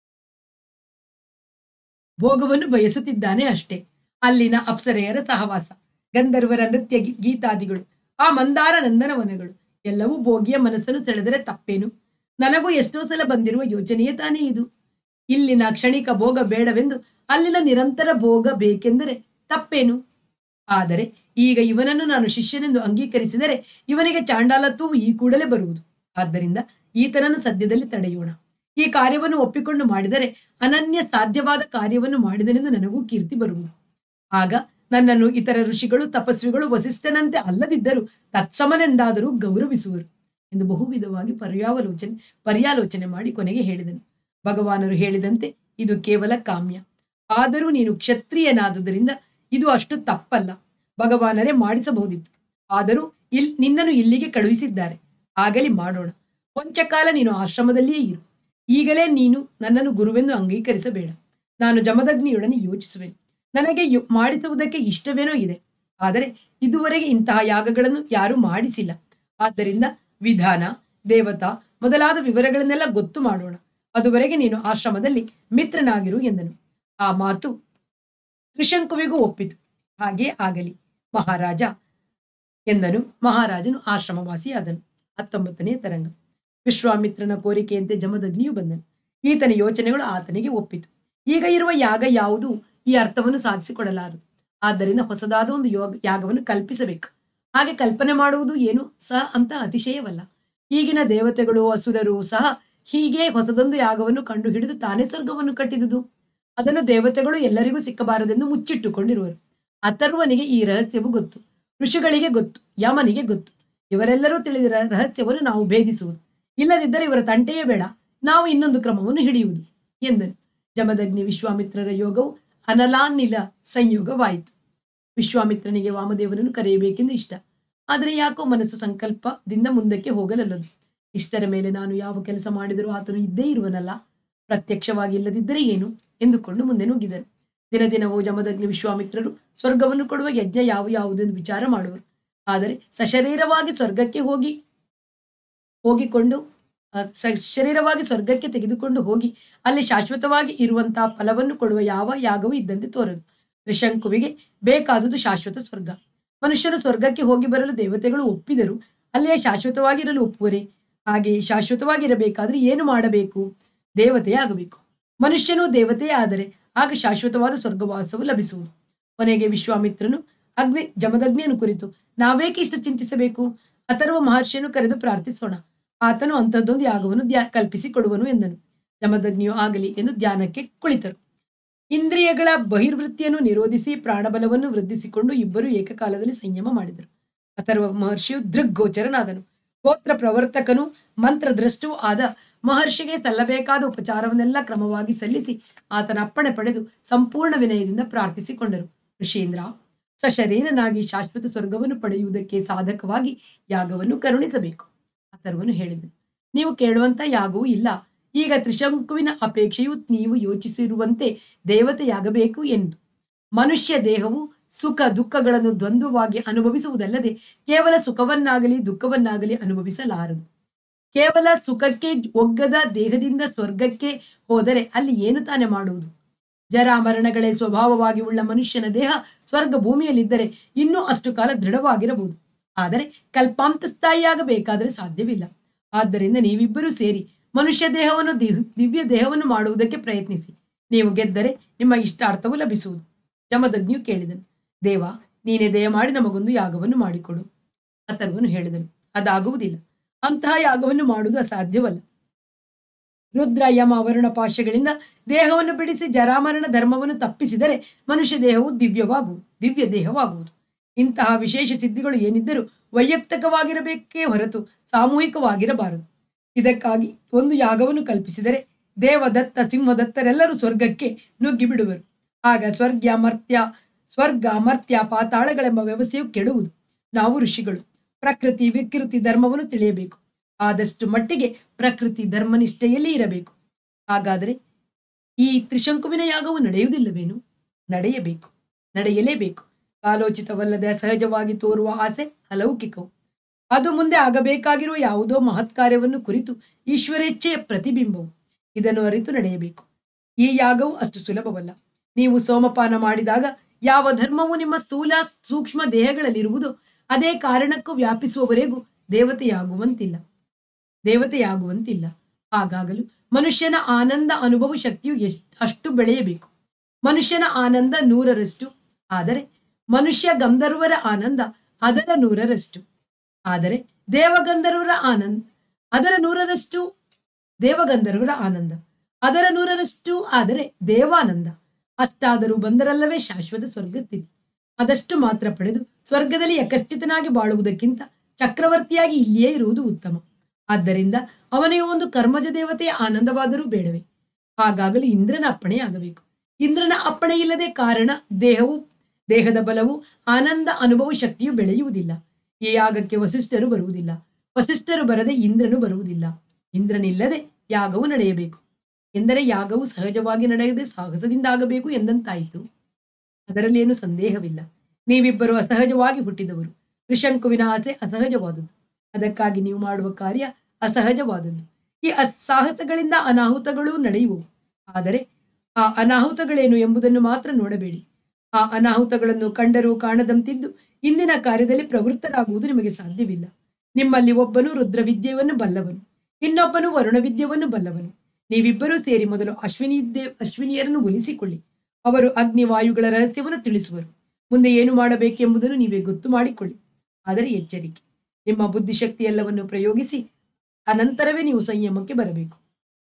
ಭೋಗವನ್ನು ಬಯಸುತ್ತಿದ್ದಾನೆ ಅಷ್ಟೇ ಅಲ್ಲಿನ ಅಪ್ಸರೆಯರ ಸಹವಾಸ ಗಂಧರ್ವರ ನೃತ್ಯ ಗಿ- ಗೀತಾದಿಗಳು ಆ ಮಂದಾರ ನಂದನವನಗಳು ಎಲ್ಲವೂ ಭೋಗಿಯ ಮನಸ್ಸನ್ನು ಸೆಳೆದರೆ ತಪ್ಪೇನು ನನಗೂ ಎಷ್ಟೋ ಸಲ ಬಂದಿರುವ ಯೋಚನೆಯೇ ತಾನೇ ಇದು ಇಲ್ಲಿನ ಕ್ಷಣಿಕ ಭೋಗ ಬೇಡವೆಂದು ಅಲ್ಲಿನ ನಿರಂತರ ಭೋಗ ಬೇಕೆಂದರೆ ತಪ್ಪೇನು ಆದರೆ ಈಗ ಇವನನ್ನು ನಾನು ಶಿಷ್ಯನೆಂದು ಅಂಗೀಕರಿಸಿದರೆ ಇವನಿಗೆ ಚಾಂಡಾಲತ್ವವು ಈ ಕೂಡಲೇ ಬರುವುದು ಆದ್ದರಿಂದ ಈತನನ್ನು ಸದ್ಯದಲ್ಲಿ ತಡೆಯೋಣ ಈ ಕಾರ್ಯವನ್ನು ಒಪ್ಪಿಕೊಂಡು ಮಾಡಿದರೆ ಅನನ್ಯ ಸಾಧ್ಯವಾದ ಕಾರ್ಯವನ್ನು ಮಾಡಿದನೆಂದು ನನಗೂ ಕೀರ್ತಿ ಬರುವುದು ಆಗ ನನ್ನನ್ನು ಇತರ ಋಷಿಗಳು ತಪಸ್ವಿಗಳು ವಸಿಷ್ಠನಂತೆ ಅಲ್ಲದಿದ್ದರೂ ತತ್ಸಮನೆಂದಾದರೂ ಗೌರವಿಸುವರು ಎಂದು ಬಹುವಿಧವಾಗಿ ಪರ್ಯಾವಲೋಚನೆ ಪರ್ಯಾಲೋಚನೆ ಮಾಡಿ ಕೊನೆಗೆ ಹೇಳಿದನು ಭಗವಾನರು ಹೇಳಿದಂತೆ ಇದು ಕೇವಲ ಕಾಮ್ಯ ಆದರೂ ನೀನು ಕ್ಷತ್ರಿಯನಾದುದರಿಂದ ಇದು ಅಷ್ಟು ತಪ್ಪಲ್ಲ ಭಗವಾನರೇ ಮಾಡಿಸಬಹುದಿತ್ತು ಆದರೂ ಇಲ್ ನಿನ್ನನ್ನು ಇಲ್ಲಿಗೆ ಕಳುಹಿಸಿದ್ದಾರೆ ಆಗಲಿ ಮಾಡೋಣ ಕೊಂಚ ಕಾಲ ನೀನು ಆಶ್ರಮದಲ್ಲಿಯೇ ಇರು ಈಗಲೇ ನೀನು ನನ್ನನ್ನು ಗುರುವೆಂದು ಅಂಗೀಕರಿಸಬೇಡ ನಾನು ಜಮದಗ್ನಿಯೊಡನೆ ಯೋಚಿಸುವೆನು ನನಗೆ ಯು- ಮಾಡಿಸುವುದಕ್ಕೆ ಇಷ್ಟವೇನೋ ಇದೆ ಆದರೆ ಇದುವರೆಗೆ ಇಂತಹ ಯಾಗಗಳನ್ನು ಯಾರೂ ಮಾಡಿಸಿಲ್ಲ ಆದ್ದರಿಂದ ವಿಧಾನ ದೇವತಾ ಮೊದಲಾದ ವಿವರಗಳನ್ನೆಲ್ಲ ಗೊತ್ತು ಮಾಡೋಣ ಅದುವರೆಗೆ ನೀನು ಆಶ್ರಮದಲ್ಲಿ ಮಿತ್ರನಾಗಿರು ಎಂದನು ಆ ಮಾತು ತ್ರಿಶಂಕುವಿಗೂ ಒಪ್ಪಿತು ಹಾಗೇ ಆಗಲಿ ಮಹಾರಾಜ ಎಂದನು ಮಹಾರಾಜನು ಆಶ್ರಮವಾಸಿಯಾದನು ಹತ್ತೊಂಬತ್ತನೇ ತರಂಗ ವಿಶ್ವಾಮಿತ್ರನ ಕೋರಿಕೆಯಂತೆ ಜಮದಗ್ನಿಯು ಬಂದನು ಈತನ ಯೋಚನೆಗಳು ಆತನಿಗೆ ಒಪ್ಪಿತು ಈಗ ಇರುವ ಯಾಗ ಯಾವುದು ಈ ಅರ್ಥವನ್ನು ಸಾಧಿಸಿಕೊಡಲಾರದು ಆದ್ದರಿಂದ ಹೊಸದಾದ ಒಂದು ಯೋಗ ಯಾಗವನ್ನು ಕಲ್ಪಿಸಬೇಕು ಹಾಗೆ ಕಲ್ಪನೆ ಮಾಡುವುದು ಏನು ಸಹ ಅಂತ ಅತಿಶಯವಲ್ಲ ಈಗಿನ ದೇವತೆಗಳು ಅಸುರರು ಸಹ ಹೀಗೆ ಹೊಸದೊಂದು ಯಾಗವನ್ನು ಕಂಡು ಹಿಡಿದು ತಾನೇ ಸ್ವರ್ಗವನ್ನು ಕಟ್ಟಿದುದು ಅದನ್ನು ದೇವತೆಗಳು ಎಲ್ಲರಿಗೂ ಸಿಕ್ಕಬಾರದೆಂದು ಮುಚ್ಚಿಟ್ಟುಕೊಂಡಿರುವರು ಅಥರ್ವನಿಗೆ ಈ ರಹಸ್ಯವು ಗೊತ್ತು ಋಷಿಗಳಿಗೆ ಗೊತ್ತು ಯಮನಿಗೆ ಗೊತ್ತು ಇವರೆಲ್ಲರೂ ತಿಳಿದಿರ ರಹಸ್ಯವನ್ನು ನಾವು ಭೇದಿಸುವುದು ಇಲ್ಲದಿದ್ದರೆ ಇವರ ತಂಟೆಯೇ ಬೇಡ ನಾವು ಇನ್ನೊಂದು ಕ್ರಮವನ್ನು ಹಿಡಿಯುವುದು ಎಂದನು ಜಮದಗ್ನಿ ವಿಶ್ವಾಮಿತ್ರರ ಯೋಗವು ಅನಲಾನಿಲ ಸಂಯೋಗವಾಯಿತು ವಿಶ್ವಾಮಿತ್ರನಿಗೆ ವಾಮದೇವನನ್ನು ಕರೆಯಬೇಕೆಂದು ಇಷ್ಟ ಆದರೆ ಯಾಕೋ ಮನಸ್ಸು ಸಂಕಲ್ಪದಿಂದ ಮುಂದಕ್ಕೆ ಹೋಗಲಲ್ಲದು ಇಷ್ಟರ ಮೇಲೆ ನಾನು ಯಾವ ಕೆಲಸ ಮಾಡಿದರೂ ಆತನು ಇದ್ದೇ ಇರುವನಲ್ಲ ಪ್ರತ್ಯಕ್ಷವಾಗಿ ಇಲ್ಲದಿದ್ದರೆ ಏನು ಎಂದುಕೊಂಡು ಮುಂದೆ ನುಗ್ಗಿದನು ದಿನ ದಿನವೂ ಜಮದಗ್ನಿ ವಿಶ್ವಾಮಿತ್ರರು ಸ್ವರ್ಗವನ್ನು ಕೊಡುವ ಯಜ್ಞ ಯಾವ ಯಾವುದು ಎಂದು ವಿಚಾರ ಮಾಡುವರು ಆದರೆ ಸಶರೀರವಾಗಿ ಸ್ವರ್ಗಕ್ಕೆ ಹೋಗಿ ಹೋಗಿಕೊಂಡು ಆ, ಸ- ಶರೀರವಾಗಿ ಸ್ವರ್ಗಕ್ಕೆ ತೆಗೆದುಕೊಂಡು ಹೋಗಿ ಅಲ್ಲಿ ಶಾಶ್ವತವಾಗಿ ಇರುವಂತಹ ಫಲವನ್ನು ಕೊಡುವ ಯಾವ ಯಾಗವೂ ಇದ್ದಂತೆ ತೋರದು ತ್ರಿಶಂಕುವಿಗೆ ಬೇಕಾದುದು ಶಾಶ್ವತ ಸ್ವರ್ಗ ಮನುಷ್ಯನು ಸ್ವರ್ಗಕ್ಕೆ ಹೋಗಿ ಬರಲು ದೇವತೆಗಳು ಒಪ್ಪಿದರು ಅಲ್ಲೇ ಶಾಶ್ವತವಾಗಿರಲು ಒಪ್ಪುವರೆ ಹಾಗೆ ಶಾಶ್ವತವಾಗಿರಬೇಕಾದ್ರೆ ಏನು ಮಾಡಬೇಕು ದೇವತೆಯೇ ಆಗಬೇಕು ಮನುಷ್ಯನು ದೇವತೆಯೇ ಆದರೆ ಆಗ ಶಾಶ್ವತವಾದ ಸ್ವರ್ಗವಾಸವು ಲಭಿಸುವುದು ಕೊನೆಗೆ ವಿಶ್ವಾಮಿತ್ರನು ಅಗ್ನಿ ಜಮದಗ್ನಿಯನ್ನು ಕುರಿತು ನಾವೇಕೆ ಇಷ್ಟು ಚಿಂತಿಸಬೇಕು ಅಥರ್ವ ಮಹರ್ಷಿಯನ್ನು ಕರೆದು ಪ್ರಾರ್ಥಿಸೋಣ ಆತನು ಅಂಥದ್ದೊಂದು ಯಾಗವನ್ನು ದ್ಯಾ ಕಲ್ಪಿಸಿ ಕೊಡುವನು ಎಂದನು ಜಮದಗ್ನಿಯು ಆಗಲಿ ಎಂದು ಧ್ಯಾನಕ್ಕೆ ಕುಳಿತರು ಇಂದ್ರಿಯಗಳ ಬಹಿರ್ವೃತ್ತಿಯನ್ನು ನಿರೋಧಿಸಿ ಪ್ರಾಣಬಲವನ್ನು ವೃದ್ಧಿಸಿಕೊಂಡು ಇಬ್ಬರು ಏಕಕಾಲದಲ್ಲಿ ಸಂಯಮ ಮಾಡಿದರು ಅಥರ್ವ ಮಹರ್ಷಿಯು ದೃಗ್ಗೋಚರನಾದನು ಗೋತ್ರ ಪ್ರವರ್ತಕನು ಮಂತ್ರದ್ರಷ್ಟೂ ಆದ ಮಹರ್ಷಿಗೆ ಸಲ್ಲಬೇಕಾದ ಉಪಚಾರವನ್ನೆಲ್ಲ ಕ್ರಮವಾಗಿ ಸಲ್ಲಿಸಿ ಆತನ ಅಪ್ಪಣೆ ಪಡೆದು ಸಂಪೂರ್ಣ ವಿನಯದಿಂದ ಪ್ರಾರ್ಥಿಸಿಕೊಂಡರು ಋಷೀಂದ್ರ ಸಶರೀರನಾಗಿ ಶಾಶ್ವತ ಸ್ವರ್ಗವನ್ನು ಪಡೆಯುವುದಕ್ಕೆ ಸಾಧಕವಾಗಿ ಯಾಗವನ್ನು ಕರುಣಿಸಬೇಕು ಅಥರ್ವನು ಹೇಳಿದನು ನೀವು ಕೇಳುವಂತ ಯಾಗವೂ ಇಲ್ಲ ಈಗ ತ್ರಿಶಂಕುವಿನ ಅಪೇಕ್ಷೆಯು ನೀವು ಯೋಚಿಸಿರುವಂತೆ ದೇವತೆಯಾಗಬೇಕು ಎಂದು ಮನುಷ್ಯ ದೇಹವು ಸುಖ ದುಃಖಗಳನ್ನು ದ್ವಂದ್ವವಾಗಿ ಅನುಭವಿಸುವುದಲ್ಲದೆ ಕೇವಲ ಸುಖವನ್ನಾಗಲಿ ದುಃಖವನ್ನಾಗಲಿ ಅನುಭವಿಸಲಾರದು ಕೇವಲ ಸುಖಕ್ಕೆ ಒಗ್ಗದ ದೇಹದಿಂದ ಸ್ವರ್ಗಕ್ಕೆ ಹೋದರೆ ಅಲ್ಲಿ ಏನು ತಾನೇ ಮಾಡುವುದು ಜರಾಮರಣಗಳೇ ಸ್ವಭಾವವಾಗಿ ಉಳ್ಳ ಮನುಷ್ಯನ ದೇಹ ಸ್ವರ್ಗ ಭೂಮಿಯಲ್ಲಿದ್ದರೆ ಇನ್ನೂ ಅಷ್ಟು ಕಾಲ ದೃಢವಾಗಿರಬಹುದು ಆದರೆ ಕಲ್ಪಾಂತಸ್ಥಾಯಿಯಾಗಬೇಕಾದರೆ ಸಾಧ್ಯವಿಲ್ಲ ಆದ್ದರಿಂದ ನೀವಿಬ್ಬರೂ ಸೇರಿ ಮನುಷ್ಯ ದೇಹವನ್ನು ದಿವ್- ದಿವ್ಯ ದೇಹವನ್ನು ಮಾಡುವುದಕ್ಕೆ ಪ್ರಯತ್ನಿಸಿ ನೀವು ಗೆದ್ದರೆ ನಿಮ್ಮ ಇಷ್ಟಾರ್ಥವು ಲಭಿಸುವುದು ಜಮದಗ್ನಿಯು ಕೇಳಿದನು ದೇವ ನೀನೇ ದಯಮಾಡಿ ನಮಗೊಂದು ಯಾಗವನ್ನು ಮಾಡಿಕೊಡು ಅಥರ್ವನು ಹೇಳಿದನು ಅದಾಗುವುದಿಲ್ಲ ಅಂತಹ ಯಾಗವನ್ನು ಮಾಡುವುದು ಅಸಾಧ್ಯವಲ್ಲ ರುದ್ರ ಯಮ ವರುಣ ಪಾಶಗಳಿಂದ ದೇಹವನ್ನು ಬಿಡಿಸಿ ಜರಾಮರಣ ಧರ್ಮವನ್ನು ತಪ್ಪಿಸಿದರೆ ಮನುಷ್ಯ ದೇಹವು ದಿವ್ಯವಾಗುವುದು ದಿವ್ಯ ದೇಹವಾಗುವುದು ಇಂತಹ ವಿಶೇಷ ಸಿದ್ಧಿಗಳು ಏನಿದ್ದರೂ ವೈಯಕ್ತಿಕವಾಗಿರಬೇಕೇ ಹೊರತು ಸಾಮೂಹಿಕವಾಗಿರಬಾರದು ಇದಕ್ಕಾಗಿ ಒಂದು ಯಾಗವನ್ನು ಕಲ್ಪಿಸಿದರೆ ದೇವದತ್ತ ಸಿಂಹದತ್ತರೆಲ್ಲರೂ ಸ್ವರ್ಗಕ್ಕೆ ನುಗ್ಗಿ ಬಿಡುವರು ಆಗ ಸ್ವರ್ಗ ಮರ್ತ್ಯ ಸ್ವರ್ಗ ಮರ್ತ್ಯ ಪಾತಾಳಗಳೆಂಬ ವ್ಯವಸ್ಥೆಯು ಕೆಡುವುದು ನಾವು ಋಷಿಗಳು ಪ್ರಕೃತಿ ವಿಕೃತಿ ಧರ್ಮವನ್ನು ತಿಳಿಯಬೇಕು ಆದಷ್ಟು ಮಟ್ಟಿಗೆ ಪ್ರಕೃತಿ ಧರ್ಮನಿಷ್ಠೆಯಲ್ಲಿ ಇರಬೇಕು ಹಾಗಾದರೆ ಈ ತ್ರಿಶಂಕುವಿನ ಯಾಗವು ನಡೆಯುವುದಿಲ್ಲವೇನು ನಡೆಯಬೇಕು ನಡೆಯಲೇಬೇಕು ಕಾಲೋಚಿತವಲ್ಲದೆ ಅಸಹಜವಾಗಿ ತೋರುವ ಆಸೆ ಅಲೌಕಿಕವು ಅದು ಮುಂದೆ ಆಗಬೇಕಾಗಿರುವ ಯಾವುದೋ ಮಹತ್ ಕಾರ್ಯವನ್ನು ಕುರಿತು ಈಶ್ವರೇಚ್ಛೆಯ ಪ್ರತಿಬಿಂಬವು ಇದನ್ನು ಅರಿತು ನಡೆಯಬೇಕು ಈ ಯಾಗವು ಅಷ್ಟು ಸುಲಭವಲ್ಲ ನೀವು ಸೋಮಪಾನ ಮಾಡಿದಾಗ ಯಾವ ಧರ್ಮವು ನಿಮ್ಮ ಸ್ಥೂಲ ಸೂಕ್ಷ್ಮ ದೇಹಗಳಲ್ಲಿರುವುದೋ ಅದೇ ಕಾರಣಕ್ಕೂ ವ್ಯಾಪಿಸುವವರೆಗೂ ದೇವತೆಯಾಗುವಂತಿಲ್ಲ ದೇವತೆಯಾಗುವಂತಿಲ್ಲ ಹಾಗಾಗಲು ಮನುಷ್ಯನ ಆನಂದ ಅನುಭವ ಶಕ್ತಿಯು ಎಷ್ಟ್ ಅಷ್ಟು ಬೆಳೆಯಬೇಕು ಮನುಷ್ಯನ ಆನಂದ ನೂರರಷ್ಟು ಆದರೆ ಮನುಷ್ಯ ಗಂಧರ್ವರ ಆನಂದ ಅದರ ನೂರರಷ್ಟು ಆದರೆ ದೇವಗಂಧರ್ವರ ಆನಂದ ಅದರ ನೂರರಷ್ಟು ದೇವಗಂಧರ್ವರ ಆನಂದ ಅದರ ನೂರರಷ್ಟು ಆದರೆ ದೇವಾನಂದ ಅಷ್ಟಾದರೂ ಬಂದರಲ್ಲವೇ ಶಾಶ್ವತ ಸ್ವರ್ಗ ಸ್ಥಿತಿ ಅದಷ್ಟು ಮಾತ್ರ ಪಡೆದು ಸ್ವರ್ಗದಲ್ಲಿ ಯಕಸ್ಥಿತನಾಗಿ ಬಾಳುವುದಕ್ಕಿಂತ ಚಕ್ರವರ್ತಿಯಾಗಿ ಇಲ್ಲಿಯೇ ಇರುವುದು ಉತ್ತಮ ಆದ್ದರಿಂದ ಅವನಿಗೆ ಒಂದು ಕರ್ಮಜ ದೇವತೆಯ ಆನಂದವಾದರೂ ಬೇಡವೇ ಹಾಗಾಗಲು ಇಂದ್ರನ ಅಪ್ಪಣೆ ಆಗಬೇಕು ಇಂದ್ರನ ಅಪ್ಪಣೆ ಇಲ್ಲದೆ ಕಾರಣ ದೇಹವು ದೇಹದ ಬಲವು ಆನಂದ ಅನುಭವ ಶಕ್ತಿಯು ಬೆಳೆಯುವುದಿಲ್ಲ ಈ ಯಾಗಕ್ಕೆ ವಸಿಷ್ಠರು ಬರುವುದಿಲ್ಲ ವಸಿಷ್ಠರು ಬರದೆ ಇಂದ್ರನು ಬರುವುದಿಲ್ಲ ಇಂದ್ರನಿಲ್ಲದೆ ಯಾಗವು ನಡೆಯಬೇಕು ಎಂದರೆ ಯಾಗವು ಸಹಜವಾಗಿ ನಡೆಯದೆ ಸಾಹಸದಿಂದ ಆಗಬೇಕು ಎಂದಂತಾಯಿತು ಅದರಲ್ಲಿ ಏನು ಸಂದೇಹವಿಲ್ಲ ನೀವಿಬ್ಬರು ಅಸಹಜವಾಗಿ ಹುಟ್ಟಿದವರು ತ್ರಿಶಂಕುವಿನ ಆಸೆ ಅಸಹಜವಾದದ್ದು ಅದಕ್ಕಾಗಿ ನೀವು ಮಾಡುವ ಕಾರ್ಯ ಅಸಹಜವಾದದ್ದು ಈ ಅಸಾಹಸಗಳಿಂದ ಅನಾಹುತಗಳು ನಡೆಯುವವು ಆದರೆ ಆ ಅನಾಹುತಗಳೇನು ಎಂಬುದನ್ನು ಮಾತ್ರ ನೋಡಬೇಡಿ ಆ ಅನಾಹುತಗಳನ್ನು ಕಂಡರೂ ಕಾಣದಂತಿದ್ದು ಇಂದಿನ ಕಾರ್ಯದಲ್ಲಿ ಪ್ರವೃತ್ತರಾಗುವುದು ನಿಮಗೆ ಸಾಧ್ಯವಿಲ್ಲ ನಿಮ್ಮಲ್ಲಿ ಒಬ್ಬನು ರುದ್ರವಿದ್ಯೆಯನ್ನು ಬಲ್ಲವನು ಇನ್ನೊಬ್ಬನು ವರುಣ ವಿದ್ಯೆಯನ್ನು ಬಲ್ಲವನು ನೀವಿಬ್ಬರೂ ಸೇರಿ ಮೊದಲು ಅಶ್ವಿನಿ ದೇವ್ ಅಶ್ವಿನಿಯರನ್ನು ಒಲಿಸಿಕೊಳ್ಳಿ ಅವರು ಅಗ್ನಿ ವಾಯುಗಳ ರಹಸ್ಯವನ್ನು ತಿಳಿಸುವರು ಮುಂದೆ ಏನು ಮಾಡಬೇಕೆಂಬುದನ್ನು ನೀವೇ ಗೊತ್ತು ಮಾಡಿಕೊಳ್ಳಿ ಆದರೆ ಎಚ್ಚರಿಕೆ ನಿಮ್ಮ ಬುದ್ಧಿಶಕ್ತಿ ಎಲ್ಲವನ್ನು ಪ್ರಯೋಗಿಸಿ ಅನಂತರವೇ ನೀವು ಸಂಯಮಕ್ಕೆ ಬರಬೇಕು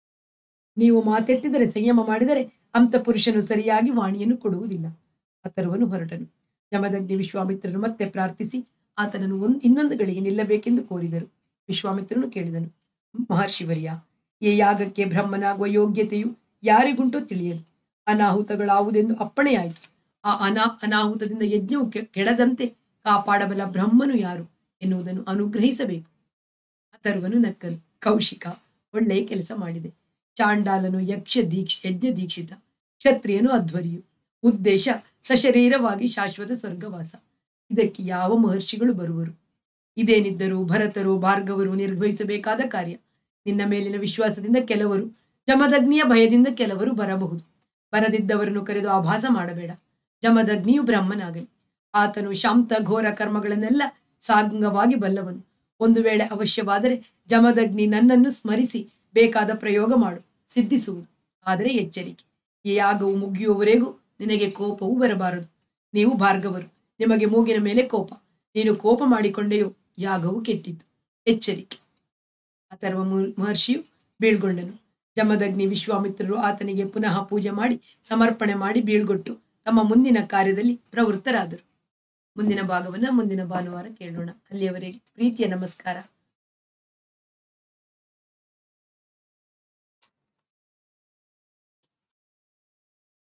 ನೀವು ಮಾತೆತ್ತಿದರೆ ಸಂಯಮ ಮಾಡಿದರೆ ಅಂತ ಪುರುಷನು ಸರಿಯಾಗಿ ವಾಣಿಯನ್ನು ಕೊಡುವುದಿಲ್ಲ ಅಥರ್ವನು ಹೊರಟನು ಯಮದಗ್ನಿ ವಿಶ್ವಾಮಿತ್ರನು ಮತ್ತೆ ಪ್ರಾರ್ಥಿಸಿ ಆತನನ್ನು ಒಂದ್ ಇನ್ನೊಂದು ಗಳಿಗೆ ನಿಲ್ಲಬೇಕೆಂದು ಕೋರಿದರು ವಿಶ್ವಾಮಿತ್ರನು ಕೇಳಿದನು ಮಹರ್ಷಿವರ್ಯ ಈ ಯಾಗಕ್ಕೆ ಬ್ರಹ್ಮನಾಗುವ ಯೋಗ್ಯತೆಯು ಯಾರಿಗುಂಟೋ ತಿಳಿಯದು ಅನಾಹುತಗಳಾವುದೆಂದು ಅಪ್ಪಣೆಯಾಯಿತು ಆ ಅನಾ ಅನಾಹುತದಿಂದ ಯಜ್ಞವು ಕೆ- ಕೆಡದಂತೆ ಕಾಪಾಡಬಲ್ಲ ಬ್ರಹ್ಮನು ಯಾರು ಎನ್ನುವುದನ್ನು ಅನುಗ್ರಹಿಸಬೇಕು ಅಥರ್ವನು ನಕ್ಕನು ಕೌಶಿಕ ಒಳ್ಳೆಯ ಕೆಲಸ ಮಾಡಿದೆ ಚಾಂಡಾಲನು ಯಕ್ಷ ದೀಕ್ಷ ಯಜ್ಞ ದೀಕ್ಷಿತ ಕ್ಷತ್ರಿಯನು ಅಧ್ವರಿಯು ಉದ್ದೇಶ ಸಶರೀರವಾಗಿ ಶಾಶ್ವತ ಸ್ವರ್ಗವಾಸ ಇದಕ್ಕೆ ಯಾವ ಮಹರ್ಷಿಗಳು ಬರುವರು ಇದೇನಿದ್ದರೂ ಭರತರು ಭಾರ್ಗವರು ನಿರ್ವಹಿಸಬೇಕಾದ ಕಾರ್ಯ ನಿನ್ನ ಮೇಲಿನ ವಿಶ್ವಾಸದಿಂದ ಕೆಲವರು ಜಮದಗ್ನಿಯ ಭಯದಿಂದ ಕೆಲವರು ಬರಬಹುದು ಬರದಿದ್ದವರನ್ನು ಕರೆದು ಆಭಾಸ ಮಾಡಬೇಡ ಜಮದಗ್ನಿಯು ಬ್ರಹ್ಮನಾಗಲಿ ಆತನು ಶಾಂತ ಘೋರ ಕರ್ಮಗಳನ್ನೆಲ್ಲ ಸಾಂಗವಾಗಿ ಬಲ್ಲವನು ಒಂದು ವೇಳೆ ಅವಶ್ಯವಾದರೆ ಜಮದಗ್ನಿ ನನ್ನನ್ನು ಸ್ಮರಿಸಿ ಬೇಕಾದ ಪ್ರಯೋಗ ಮಾಡು ಸಿದ್ಧಿಸುವುದು ಆದರೆ ಎಚ್ಚರಿಕೆ ಈ ಯಾಗವು ಮುಗಿಯುವವರೆಗೂ ನಿನಗೆ ಕೋಪವು ಬರಬಾರದು ನೀವು ಭಾರ್ಗವರು ನಿಮಗೆ ಮೂಗಿನ ಮೇಲೆ ಕೋಪ ನೀನು ಕೋಪ ಮಾಡಿಕೊಂಡೆಯೋ ಯಾಗವು ಕೆಟ್ಟಿತು ಎಚ್ಚರಿಕೆ ಅಥರ್ವ ಮು- ಮಹರ್ಷಿಯು ಬೀಳ್ಗೊಂಡನು ಜಮದಗ್ನಿ ವಿಶ್ವಾಮಿತ್ರರು ಆತನಿಗೆ ಪುನಃ ಪೂಜೆ ಮಾಡಿ ಸಮರ್ಪಣೆ ಮಾಡಿ ಬೀಳ್ಗೊಟ್ಟು ತಮ್ಮ ಮುಂದಿನ ಕಾರ್ಯದಲ್ಲಿ ಪ್ರವೃತ್ತರಾದರು ಮುಂದಿನ ಭಾಗವನ್ನ ಮುಂದಿನ ಭಾನುವಾರ ಕೇಳೋಣ ಅಲ್ಲಿಯವರೆಗೆ ಪ್ರೀತಿಯ ನಮಸ್ಕಾರ